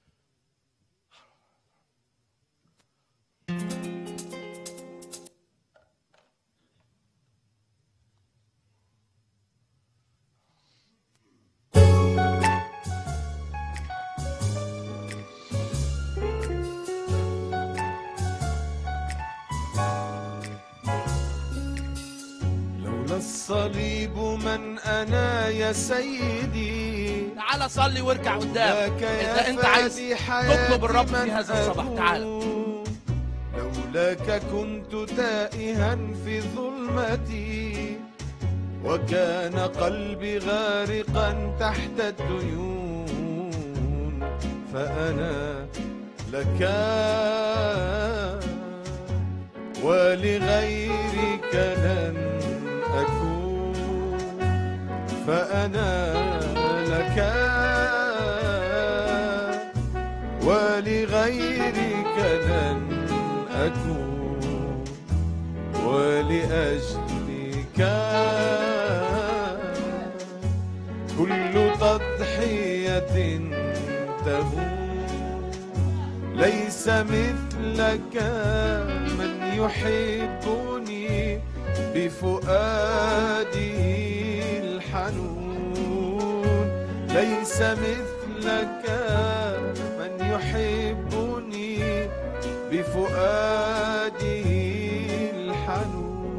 لولا الصليب من أنا يا سيدي تعال صلي واركع قدام لك اذا يا انت عايز فادي حياتي تطلب الرب في من هذا الصباح تعال أكون. لولاك كنت تائها في ظلمتي وكان قلبي غارقا تحت الديون فأنا لك ولغيرك لن أكون فأنا لك ولغيرك لن أكون ولأجلك كل تضحية تهون ليس مثلك من يحبني بفؤاده الحنون ليس مثلك من يحبني بفؤاده الحنون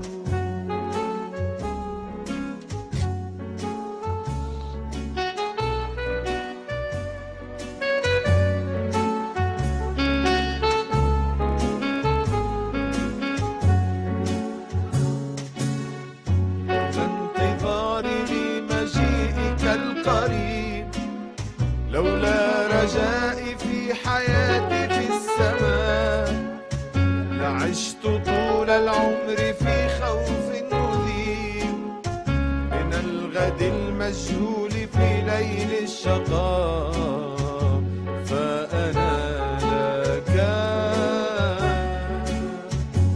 انتظاري لمجيئك القريب لولا رجائي في حياتي في السماء لعشت طول العمر في خوف مذيب من الغد المجهول في ليل الشقاء فأنا لك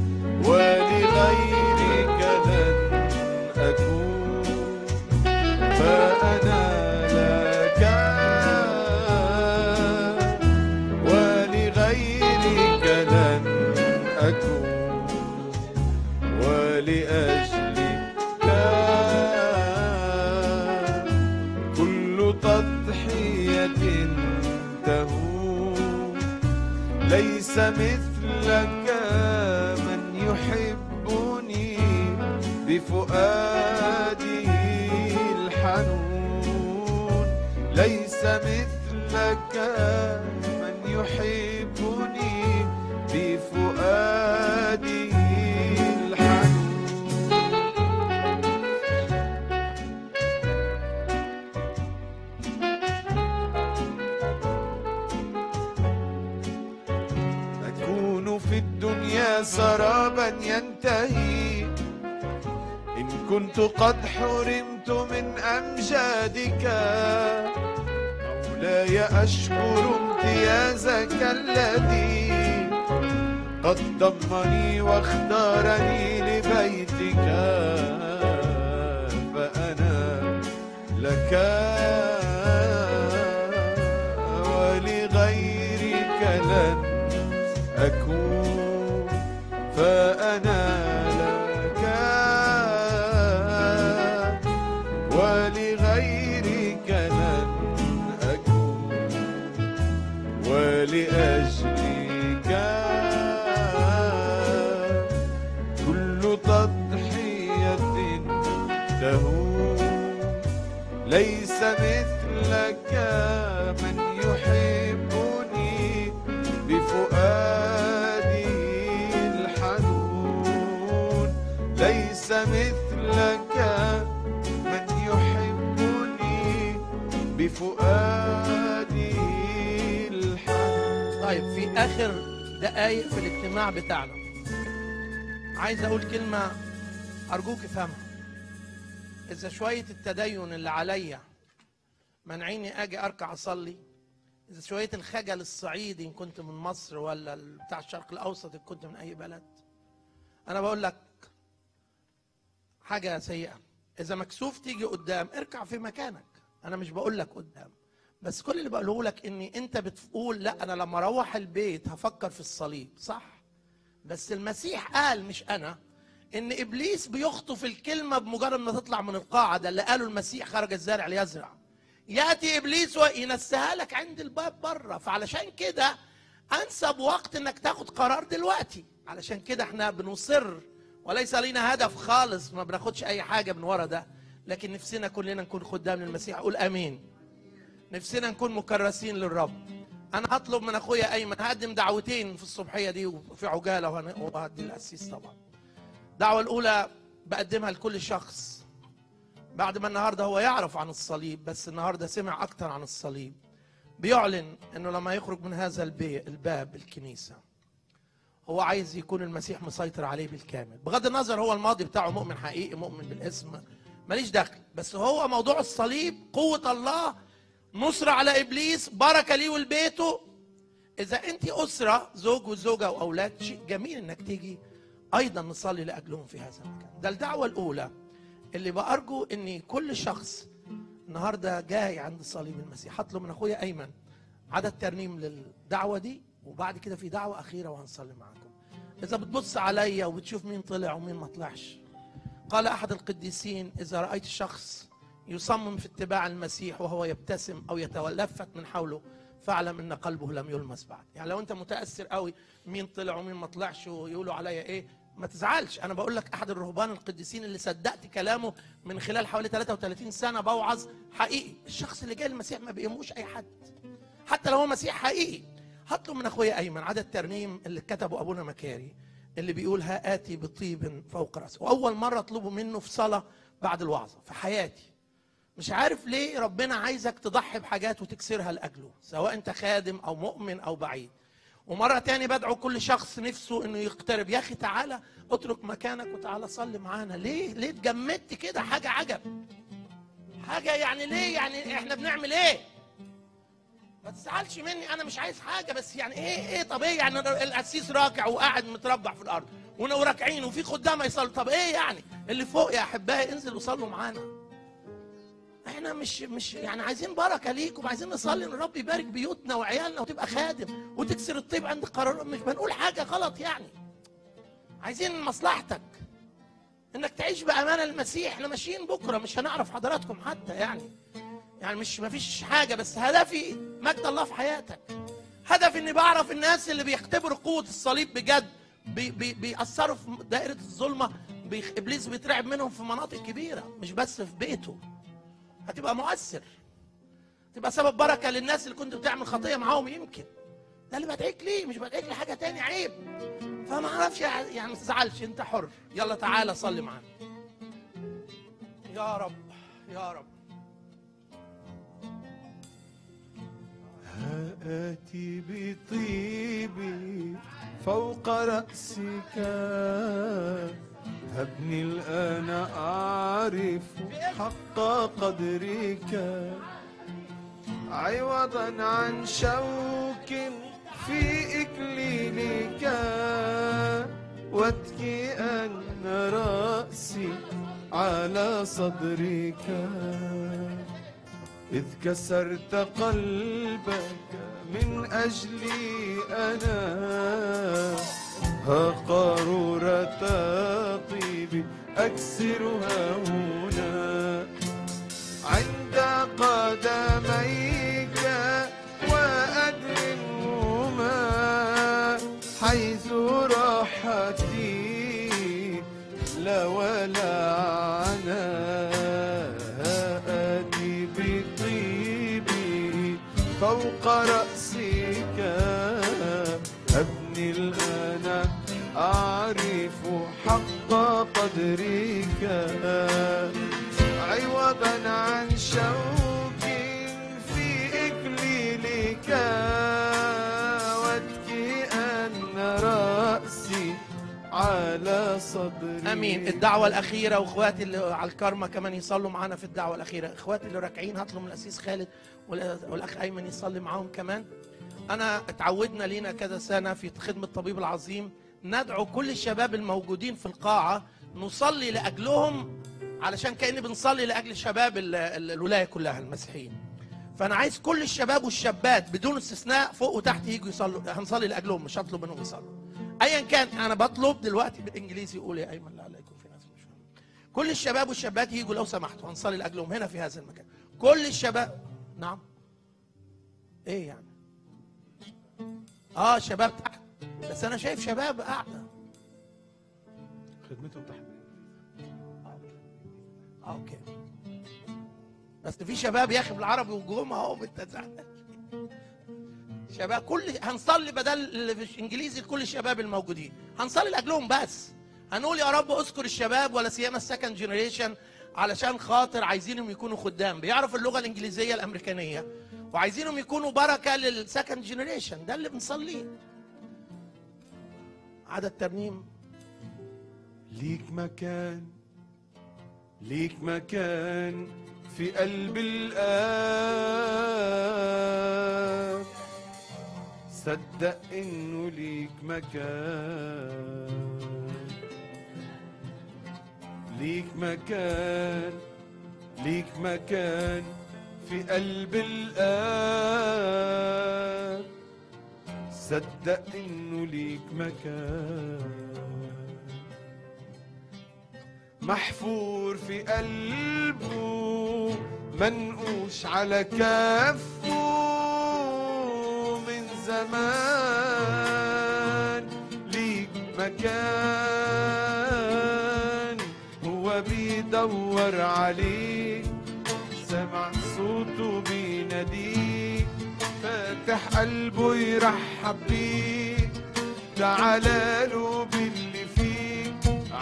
ليس مثلك من يحبني بفؤاده الحنون ليس مثلك من يحبني بفؤاده الحنون أكون في الدنيا سرابا ينتهي إن كنت قد حرمت من أمجادك مولاي أشكر امتيازك الذي قد ضمني واختارني لبيتك فأنا لك ولغيرك لن أكون فأنا لك ولغيرك لن أكون ولأجلك كل تضحية تهون ليس مثلك من يحبني بفؤاده الحنون ليس مثلك من يحبني بفؤاده الحنون طيب في اخر دقايق في الاجتماع بتاعنا عايز اقول كلمه ارجوك افهمها اذا شويه التدين اللي عليا منعيني اجي اركع اصلي اذا شويه الخجل الصعيدي ان كنت من مصر ولا بتاع الشرق الاوسط ان كنت من اي بلد انا بقول لك حاجه سيئه اذا مكسوف تيجي قدام اركع في مكانك انا مش بقول لك قدام بس كل اللي بقوله لك اني انت بتقول لا انا لما اروح البيت هفكر في الصليب صح بس المسيح قال مش انا ان ابليس بيخطف الكلمه بمجرد ما تطلع من القاعه ده اللي قاله المسيح خرج الزارع ليزرع ياتي ابليس وينسيها لك عند الباب بره فعلشان كده انسب وقت انك تاخد قرار دلوقتي علشان كده احنا بنصر وليس لينا هدف خالص ما بناخدش اي حاجه من ورا ده لكن نفسنا كلنا نكون خدام للمسيح قول امين نفسنا نكون مكرسين للرب انا هطلب من اخويا ايمن هقدم دعوتين في الصبحيه دي وفي عجاله وهن- وهدي القسيس طبعا الدعوه الاولى بقدمها لكل شخص بعد ما النهارده هو يعرف عن الصليب بس النهارده سمع اكتر عن الصليب بيعلن انه لما يخرج من هذا البي الباب الكنيسه هو عايز يكون المسيح مسيطر عليه بالكامل بغض النظر هو الماضي بتاعه مؤمن حقيقي مؤمن بالاسم ماليش دخل بس هو موضوع الصليب قوة الله نصرة على إبليس بركة ليه ولبيته إذا أنت أسرة زوج وزوجة وأولاد شيء جميل إنك تيجي أيضا نصلي لأجلهم في هذا المكان ده الدعوة الأولى اللي بأرجو إن كل شخص النهارده جاي عند صليب المسيح هطلب من أخويا أيمن عدد ترنيم للدعوة دي وبعد كده في دعوة أخيرة وهنصلي معاكم إذا بتبص عليا وبتشوف مين طلع ومين ما طلعش قال أحد القديسين إذا رأيت شخص يصمم في اتباع المسيح وهو يبتسم أو يتلفت من حوله فاعلم ان قلبه لم يلمس بعد يعني لو انت متاثر قوي مين طلع ومين ما طلعش ويقولوا عليا ايه ما تزعلش انا بقول لك احد الرهبان القديسين اللي صدقت كلامه من خلال حوالي 33 سنه بوعظ حقيقي الشخص اللي جاي المسيح ما بيهموش اي حد حتى لو هو مسيح حقيقي هطلب من اخويا ايمن عدد ترنيم اللي كتبه ابونا مكاري اللي بيقول ها اتي بطيب فوق راسه واول مره اطلبه منه في صلاه بعد الوعظه في حياتي مش عارف ليه ربنا عايزك تضحي بحاجات وتكسرها لاجله سواء انت خادم او مؤمن او بعيد ومره تاني بدعو كل شخص نفسه انه يقترب يا اخي تعالى اترك مكانك وتعالى صلي معانا ليه ليه اتجمدت كده حاجه عجب حاجه يعني ليه يعني احنا بنعمل ايه ما تزعلش مني انا مش عايز حاجه بس يعني ايه ايه طب ايه يعني القسيس راكع وقاعد متربع في الارض وراكعين وفي خدام يصلوا طب ايه يعني اللي فوق يا احبائي انزل وصلوا معانا احنا مش مش يعني عايزين بركه ليكم عايزين نصلي ان الرب يبارك بيوتنا وعيالنا وتبقى خادم وتكسر الطيب عند قرار مش بنقول حاجه غلط يعني عايزين مصلحتك انك تعيش بامانه المسيح احنا ماشيين بكره مش هنعرف حضراتكم حتى يعني يعني مش مفيش حاجه بس هدفي مجد الله في حياتك هدف اني بعرف الناس اللي بيختبروا قوه الصليب بجد بي بي بيأثروا في دائره الظلمه بيخ... ابليس بيترعب منهم في مناطق كبيره مش بس في بيته هتبقى مؤثر تبقى سبب بركه للناس اللي كنت بتعمل خطيه معاهم يمكن ده اللي بدعيك ليه مش بدعيك لحاجه تاني عيب فما اعرفش يعني ما تزعلش انت حر يلا تعالى صلي معانا يا رب يا رب ها آتي بطيبي فوق رأسك هبني الآن أعرف حق قدرك عوضا عن شوك في إكليلك واتكي أن رأسي على صدرك إذ كسرت قلبك من أجلي أنا ها قارورة طيبي أكسرها هنا عند قدميك وأدرهما حيث راحتي لا ولا عنا آتي بطيبي فوق رأسك أبني الآن أعرف حق قدرك عوضا عن شوك في إكليلك واتكي أن رأسي على صدري امين الدعوه الاخيره واخواتي اللي على الكرمه كمان يصلوا معانا في الدعوه الاخيره اخواتي اللي راكعين هطلب من الاسيس خالد والأ- والاخ ايمن يصلي معاهم كمان انا اتعودنا لينا كذا سنه في خدمه الطبيب العظيم ندعو كل الشباب الموجودين في القاعه نصلي لاجلهم علشان كاني بنصلي لاجل شباب ال- ال- الولايه كلها المسيحيين فانا عايز كل الشباب والشابات بدون استثناء فوق وتحت يجوا يصلوا هنصلي لاجلهم مش هطلب منهم يصلوا ايا كان انا بطلب دلوقتي بالانجليزي قول يا ايمن لعل يكون في ناس مش فاهمة. كل الشباب والشابات يجوا لو سمحتوا هنصلي لاجلهم هنا في هذا المكان كل الشباب نعم ايه يعني اه شباب تحت بس انا شايف شباب قاعده خدمتهم تحت آه، اوكي بس في شباب يا اخي بالعربي وجوهم اهو بالتزعل شباب كل هنصلي بدل اللي في انجليزي لكل الشباب الموجودين هنصلي لاجلهم بس هنقول يا رب اذكر الشباب ولا سيما السكند جنريشن علشان خاطر عايزينهم يكونوا خدام بيعرفوا اللغه الانجليزيه الامريكانيه وعايزينهم يكونوا بركه للسكند جنريشن ده اللي بنصليه عدد ترنيم ليك مكان ليك مكان في قلب الآب صدق إنه ليك مكان ليك مكان ليك مكان في قلب الآب صدق إنه ليك مكان محفور في قلبه منقوش على كفه من زمان ليك مكان هو بيدور عليك سمع صوته بيناديك فاتح قلبه يرحب بيك تعالى له باللي فيك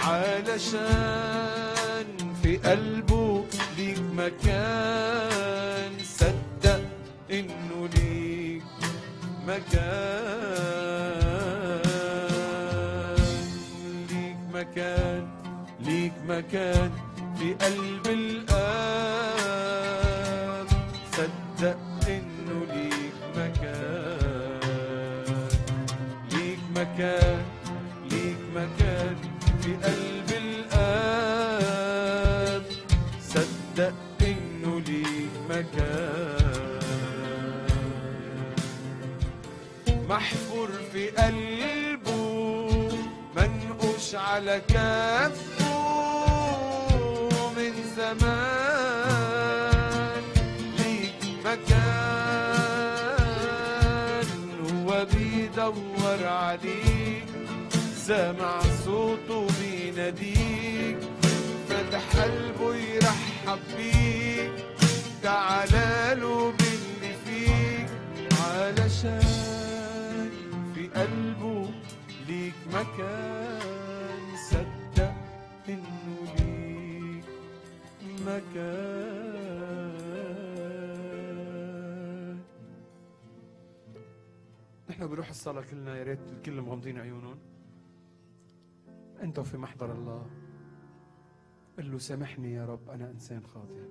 علشان في قلبه ليك مكان صدق انه ليك مكان ليك مكان ليك مكان في قلب الآب صدق انه ليك مكان ليك مكان ليك مكان في قلب الآب صدق إنه ليك مكان محفور في قلبه منقوش على كفه من زمان ليك مكان بيدور عليك سامع صوته بيناديك فتح قلبه يرحب بيك تعالى باللي فيك علشان في قلبه ليك مكان صدق انه ليك مكان نحن بروح الصلاة كلنا يا ريت الكل مغمضين عيونهم انتوا في محضر الله قل له سامحني يا رب انا انسان خاطئ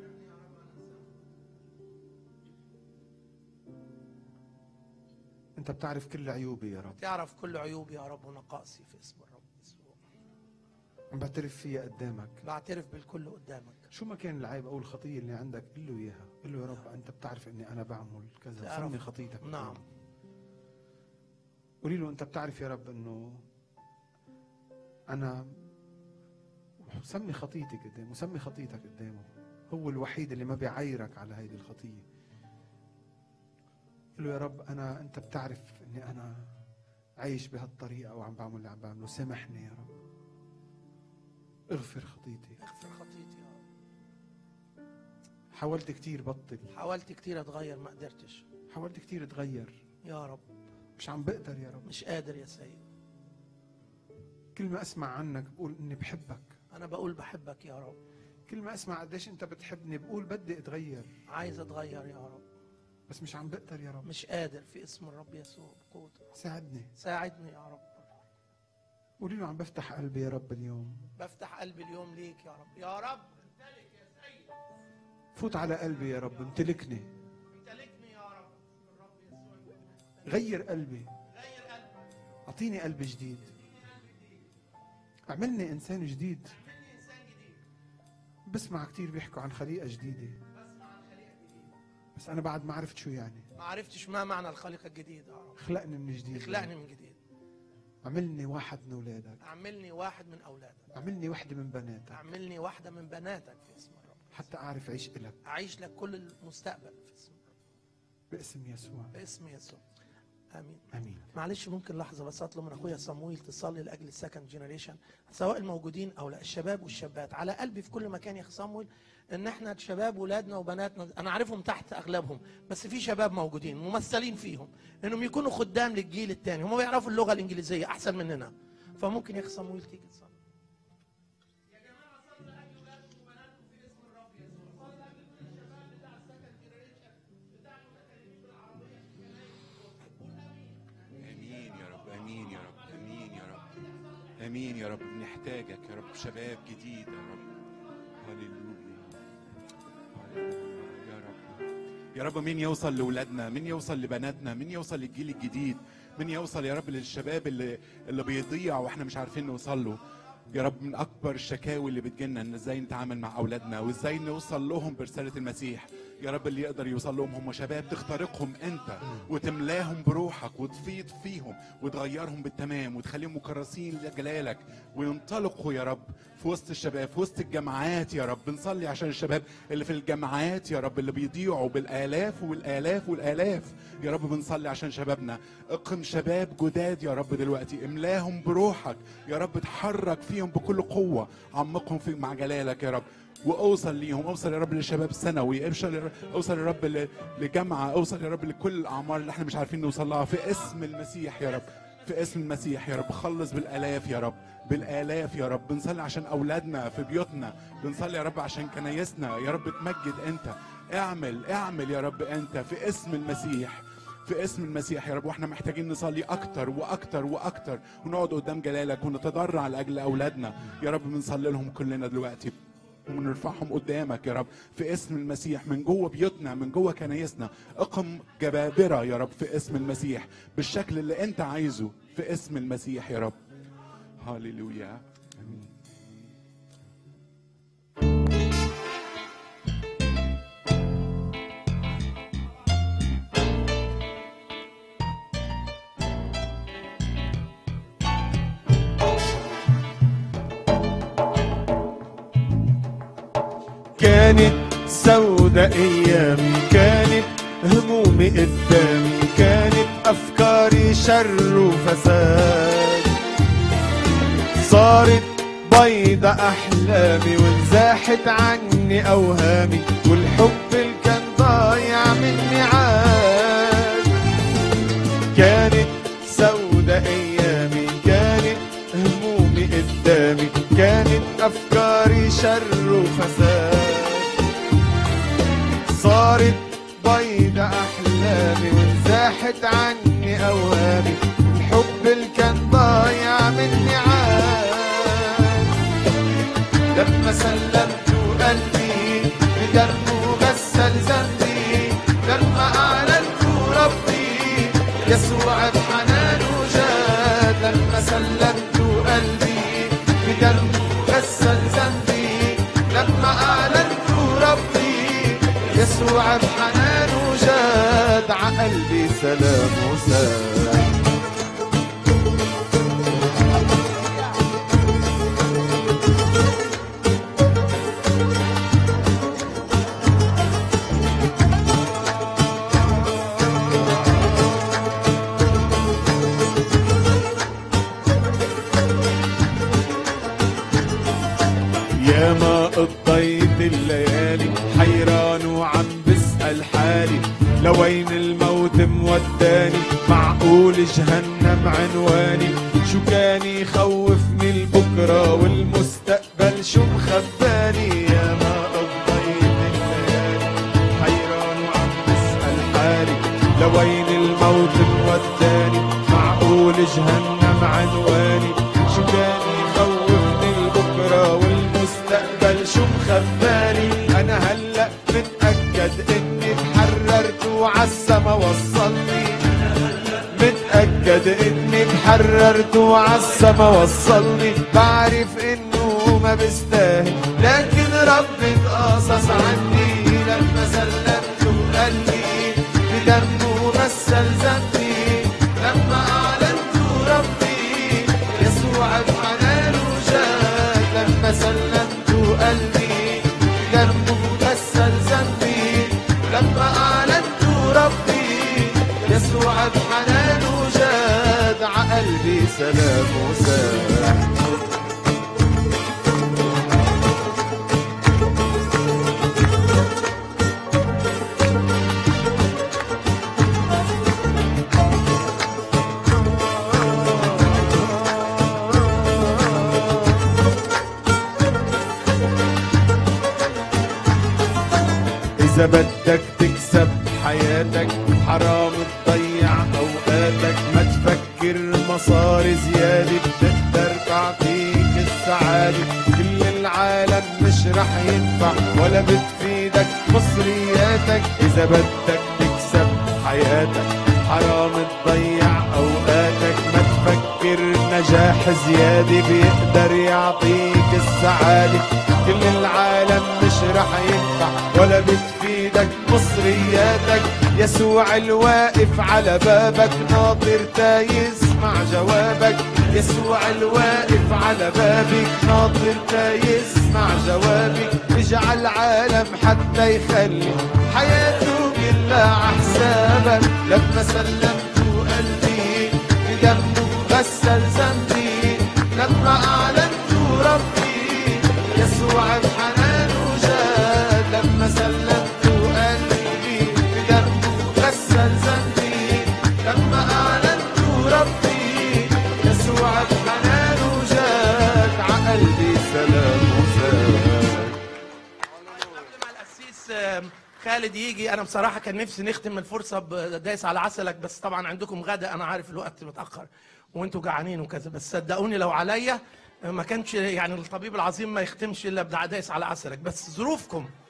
انت بتعرف كل عيوبي يا رب تعرف كل عيوبي يا رب ونقائصي في اسم الرب يسوع عم بعترف فيها قدامك بعترف بالكل قدامك شو ما كان العيب او الخطيه اللي عندك قل له اياها قل له يا رب انت بتعرف اني انا بعمل كذا تعرف. سمي خطيتك نعم قولي له انت بتعرف يا رب انه انا سمي خطيتك قدامه سمي خطيتك قدامه هو الوحيد اللي ما بيعايرك على هيدي الخطيه قل له يا رب انا انت بتعرف اني انا عايش بهالطريقه وعم بعمل اللي عم بعمله سامحني يا رب اغفر خطيتي اغفر خطيتي يا رب حاولت كتير بطل حاولت كتير اتغير ما قدرتش حاولت كتير اتغير يا رب مش عم بقدر يا رب مش قادر يا سيد كل ما اسمع عنك بقول اني بحبك انا بقول بحبك يا رب كل ما اسمع قديش انت بتحبني بقول بدي اتغير عايز اتغير يا رب بس مش عم بقدر يا رب مش قادر في اسم الرب يسوع بقوته ساعدني ساعدني يا رب قولي له عم بفتح قلبي يا رب اليوم بفتح قلبي اليوم ليك يا رب يا رب فوت على قلبي يا رب امتلكني امتلكني يا رب الرب يسوع غير قلبي غير قلبي اعطيني قلب جديد اعملني انسان جديد مني انسان جديد بسمع كتير بيحكوا عن خليقه جديده بسمع عن خليقه جديده بس انا بعد ما عرفت شو يعني ما عرفتش ما معنى الخليقه الجديده يا رب خلقني من جديد اخلقني من جديد عملني واحد من اولادك اعملني واحد من اولادك عملني وحده من بناتك اعملني واحده من بناتك في اسم الرب حتى اعرف اعيش إلك اعيش لك كل المستقبل في اسم الرب باسم يسوع باسم يسوع امين امين معلش ممكن لحظه بس اطلب من اخويا صمويل تصلي لاجل السكند جينيريشن سواء الموجودين او لا الشباب والشابات على قلبي في كل مكان يا اخي صمويل ان احنا شباب ولادنا وبناتنا انا عارفهم تحت اغلبهم بس في شباب موجودين ممثلين فيهم انهم يكونوا خدام للجيل الثاني هم بيعرفوا اللغه الانجليزيه احسن مننا فممكن يا اخي صمويل تيجي تصلي امين يا رب امين يا رب امين يا رب امين يا رب بنحتاجك يا رب شباب جديد يا رب هللويا هللويا يا رب يا رب مين يوصل لاولادنا مين يوصل لبناتنا مين يوصل للجيل الجديد مين يوصل يا رب للشباب اللي اللي بيضيع واحنا مش عارفين نوصل له يا رب من اكبر الشكاوي اللي بتجيلنا ان ازاي نتعامل مع اولادنا وازاي نوصل لهم برساله المسيح يا رب اللي يقدر يوصل لهم هم شباب تخترقهم انت وتملاهم بروحك وتفيض فيهم وتغيرهم بالتمام وتخليهم مكرسين لجلالك وينطلقوا يا رب في وسط الشباب في وسط الجامعات يا رب بنصلي عشان الشباب اللي في الجامعات يا رب اللي بيضيعوا بالالاف والالاف والالاف يا رب بنصلي عشان شبابنا اقم شباب جداد يا رب دلوقتي املاهم بروحك يا رب اتحرك فيهم بكل قوه عمقهم في مع جلالك يا رب واوصل ليهم اوصل يا رب للشباب ثانوي اوصل يا رب- اوصل يا رب ل- لجامعه اوصل يا رب لكل الاعمار اللي احنا مش عارفين نوصل لها في اسم المسيح يا رب في اسم المسيح يا رب خلص بالالاف يا رب بالالاف يا رب بنصلي عشان اولادنا في بيوتنا بنصلي يا رب عشان كنايسنا يا رب تمجد انت اعمل اعمل يا رب انت في اسم المسيح في اسم المسيح يا رب واحنا محتاجين نصلي اكتر واكتر واكتر ونقعد قدام جلالك ونتضرع لاجل اولادنا يا رب بنصلي لهم كلنا دلوقتي ونرفعهم قدامك يا رب في اسم المسيح من جوه بيوتنا من جوه كنايسنا اقم جبابره يا رب في اسم المسيح بالشكل اللي انت عايزه في اسم المسيح يا رب هللويا امين كانت سودة ايامي كانت همومي قدامي كانت أفكاري شر وفساد صارت بيضة أحلامي وانزاحت عني أوهامي والحب اللي كان ضايع مني عاد كانت سودة أيامي كانت همومي قدامي كانت أفكاري شر وفساد صارت بيضة أحلامي وانزاحت عني أوهامي الحب اللي كان ضايع مني عاد لما سلمت قلبي بدمه غسل ذنبي لما أعلنت ربي يسوع بحنانه جاد لما سلمت قلبي بدمه غسل ذنبي لما أعلنت ربي يسوع بحنانه جاد عقلبي سلام وساد يا ما قضيت الليالي حيران وعم بسأل حالي لوين الموت موداني معقول جهنم عنواني شو كان يخوفني البكرة والمستقبل شو مخباني يا ما قضيت الليالي حيران وعم بسأل حالي لوين الموت موداني معقول جهنم عنواني شو كان يخوفني البكرة والمستقبل شو مخباني أنا هلأ متأكد إني تحررت وعالسما وصلني متأكد إني تحررت وعالسما وصلني بعرف إنه ما بستاهل لكن ربي تقاصص عني لما سلمت قلبي بدمه غسل ذنبي لما أعلنت ربي يسوع بحنانه جاد لما سلمت قلبي بدمه غسل ذنبي لما أعلنت ربي يسوع بحنانه جاد عقلبي سلام وساد إذا بدك تكسب حياتك حرام تضيع أوقاتك ما تفكر مصاري زيادة بتقدر تعطيك السعادة كل العالم مش رح ينفع ولا بتفيدك مصرياتك إذا بدك تكسب حياتك حرام تضيع أوقاتك ما تفكر نجاح زيادة بيقدر يعطيك السعادة كل العالم مش رح ينفع ولا بتفيدك مصرياتك يسوع الواقف على بابك ناطر تا يسمع جوابك يسوع الواقف على بابك ناطر تا يسمع جوابك اجعل عالم حتى يخلي حياته كلها عحسابك لما سلمت قلبي بدمه غسل ذنبي لما اعلنت ربي يسوع بحنانه جاد لما سلمت قلبي بدمه غسل ذنبي لما اعلنت ربي يسوع بحنانه جاد عقلبي سلام وساد قبل ما القسيس آم، خالد يجي انا بصراحه كان نفسي نختم الفرصه بدايس على عسلك بس طبعا عندكم غدا انا عارف الوقت متاخر وانتوا جعانين وكذا بس صدقوني لو عليا ما كانش يعني الطبيب العظيم ما يختمش الا بدايس على عسلك بس ظروفكم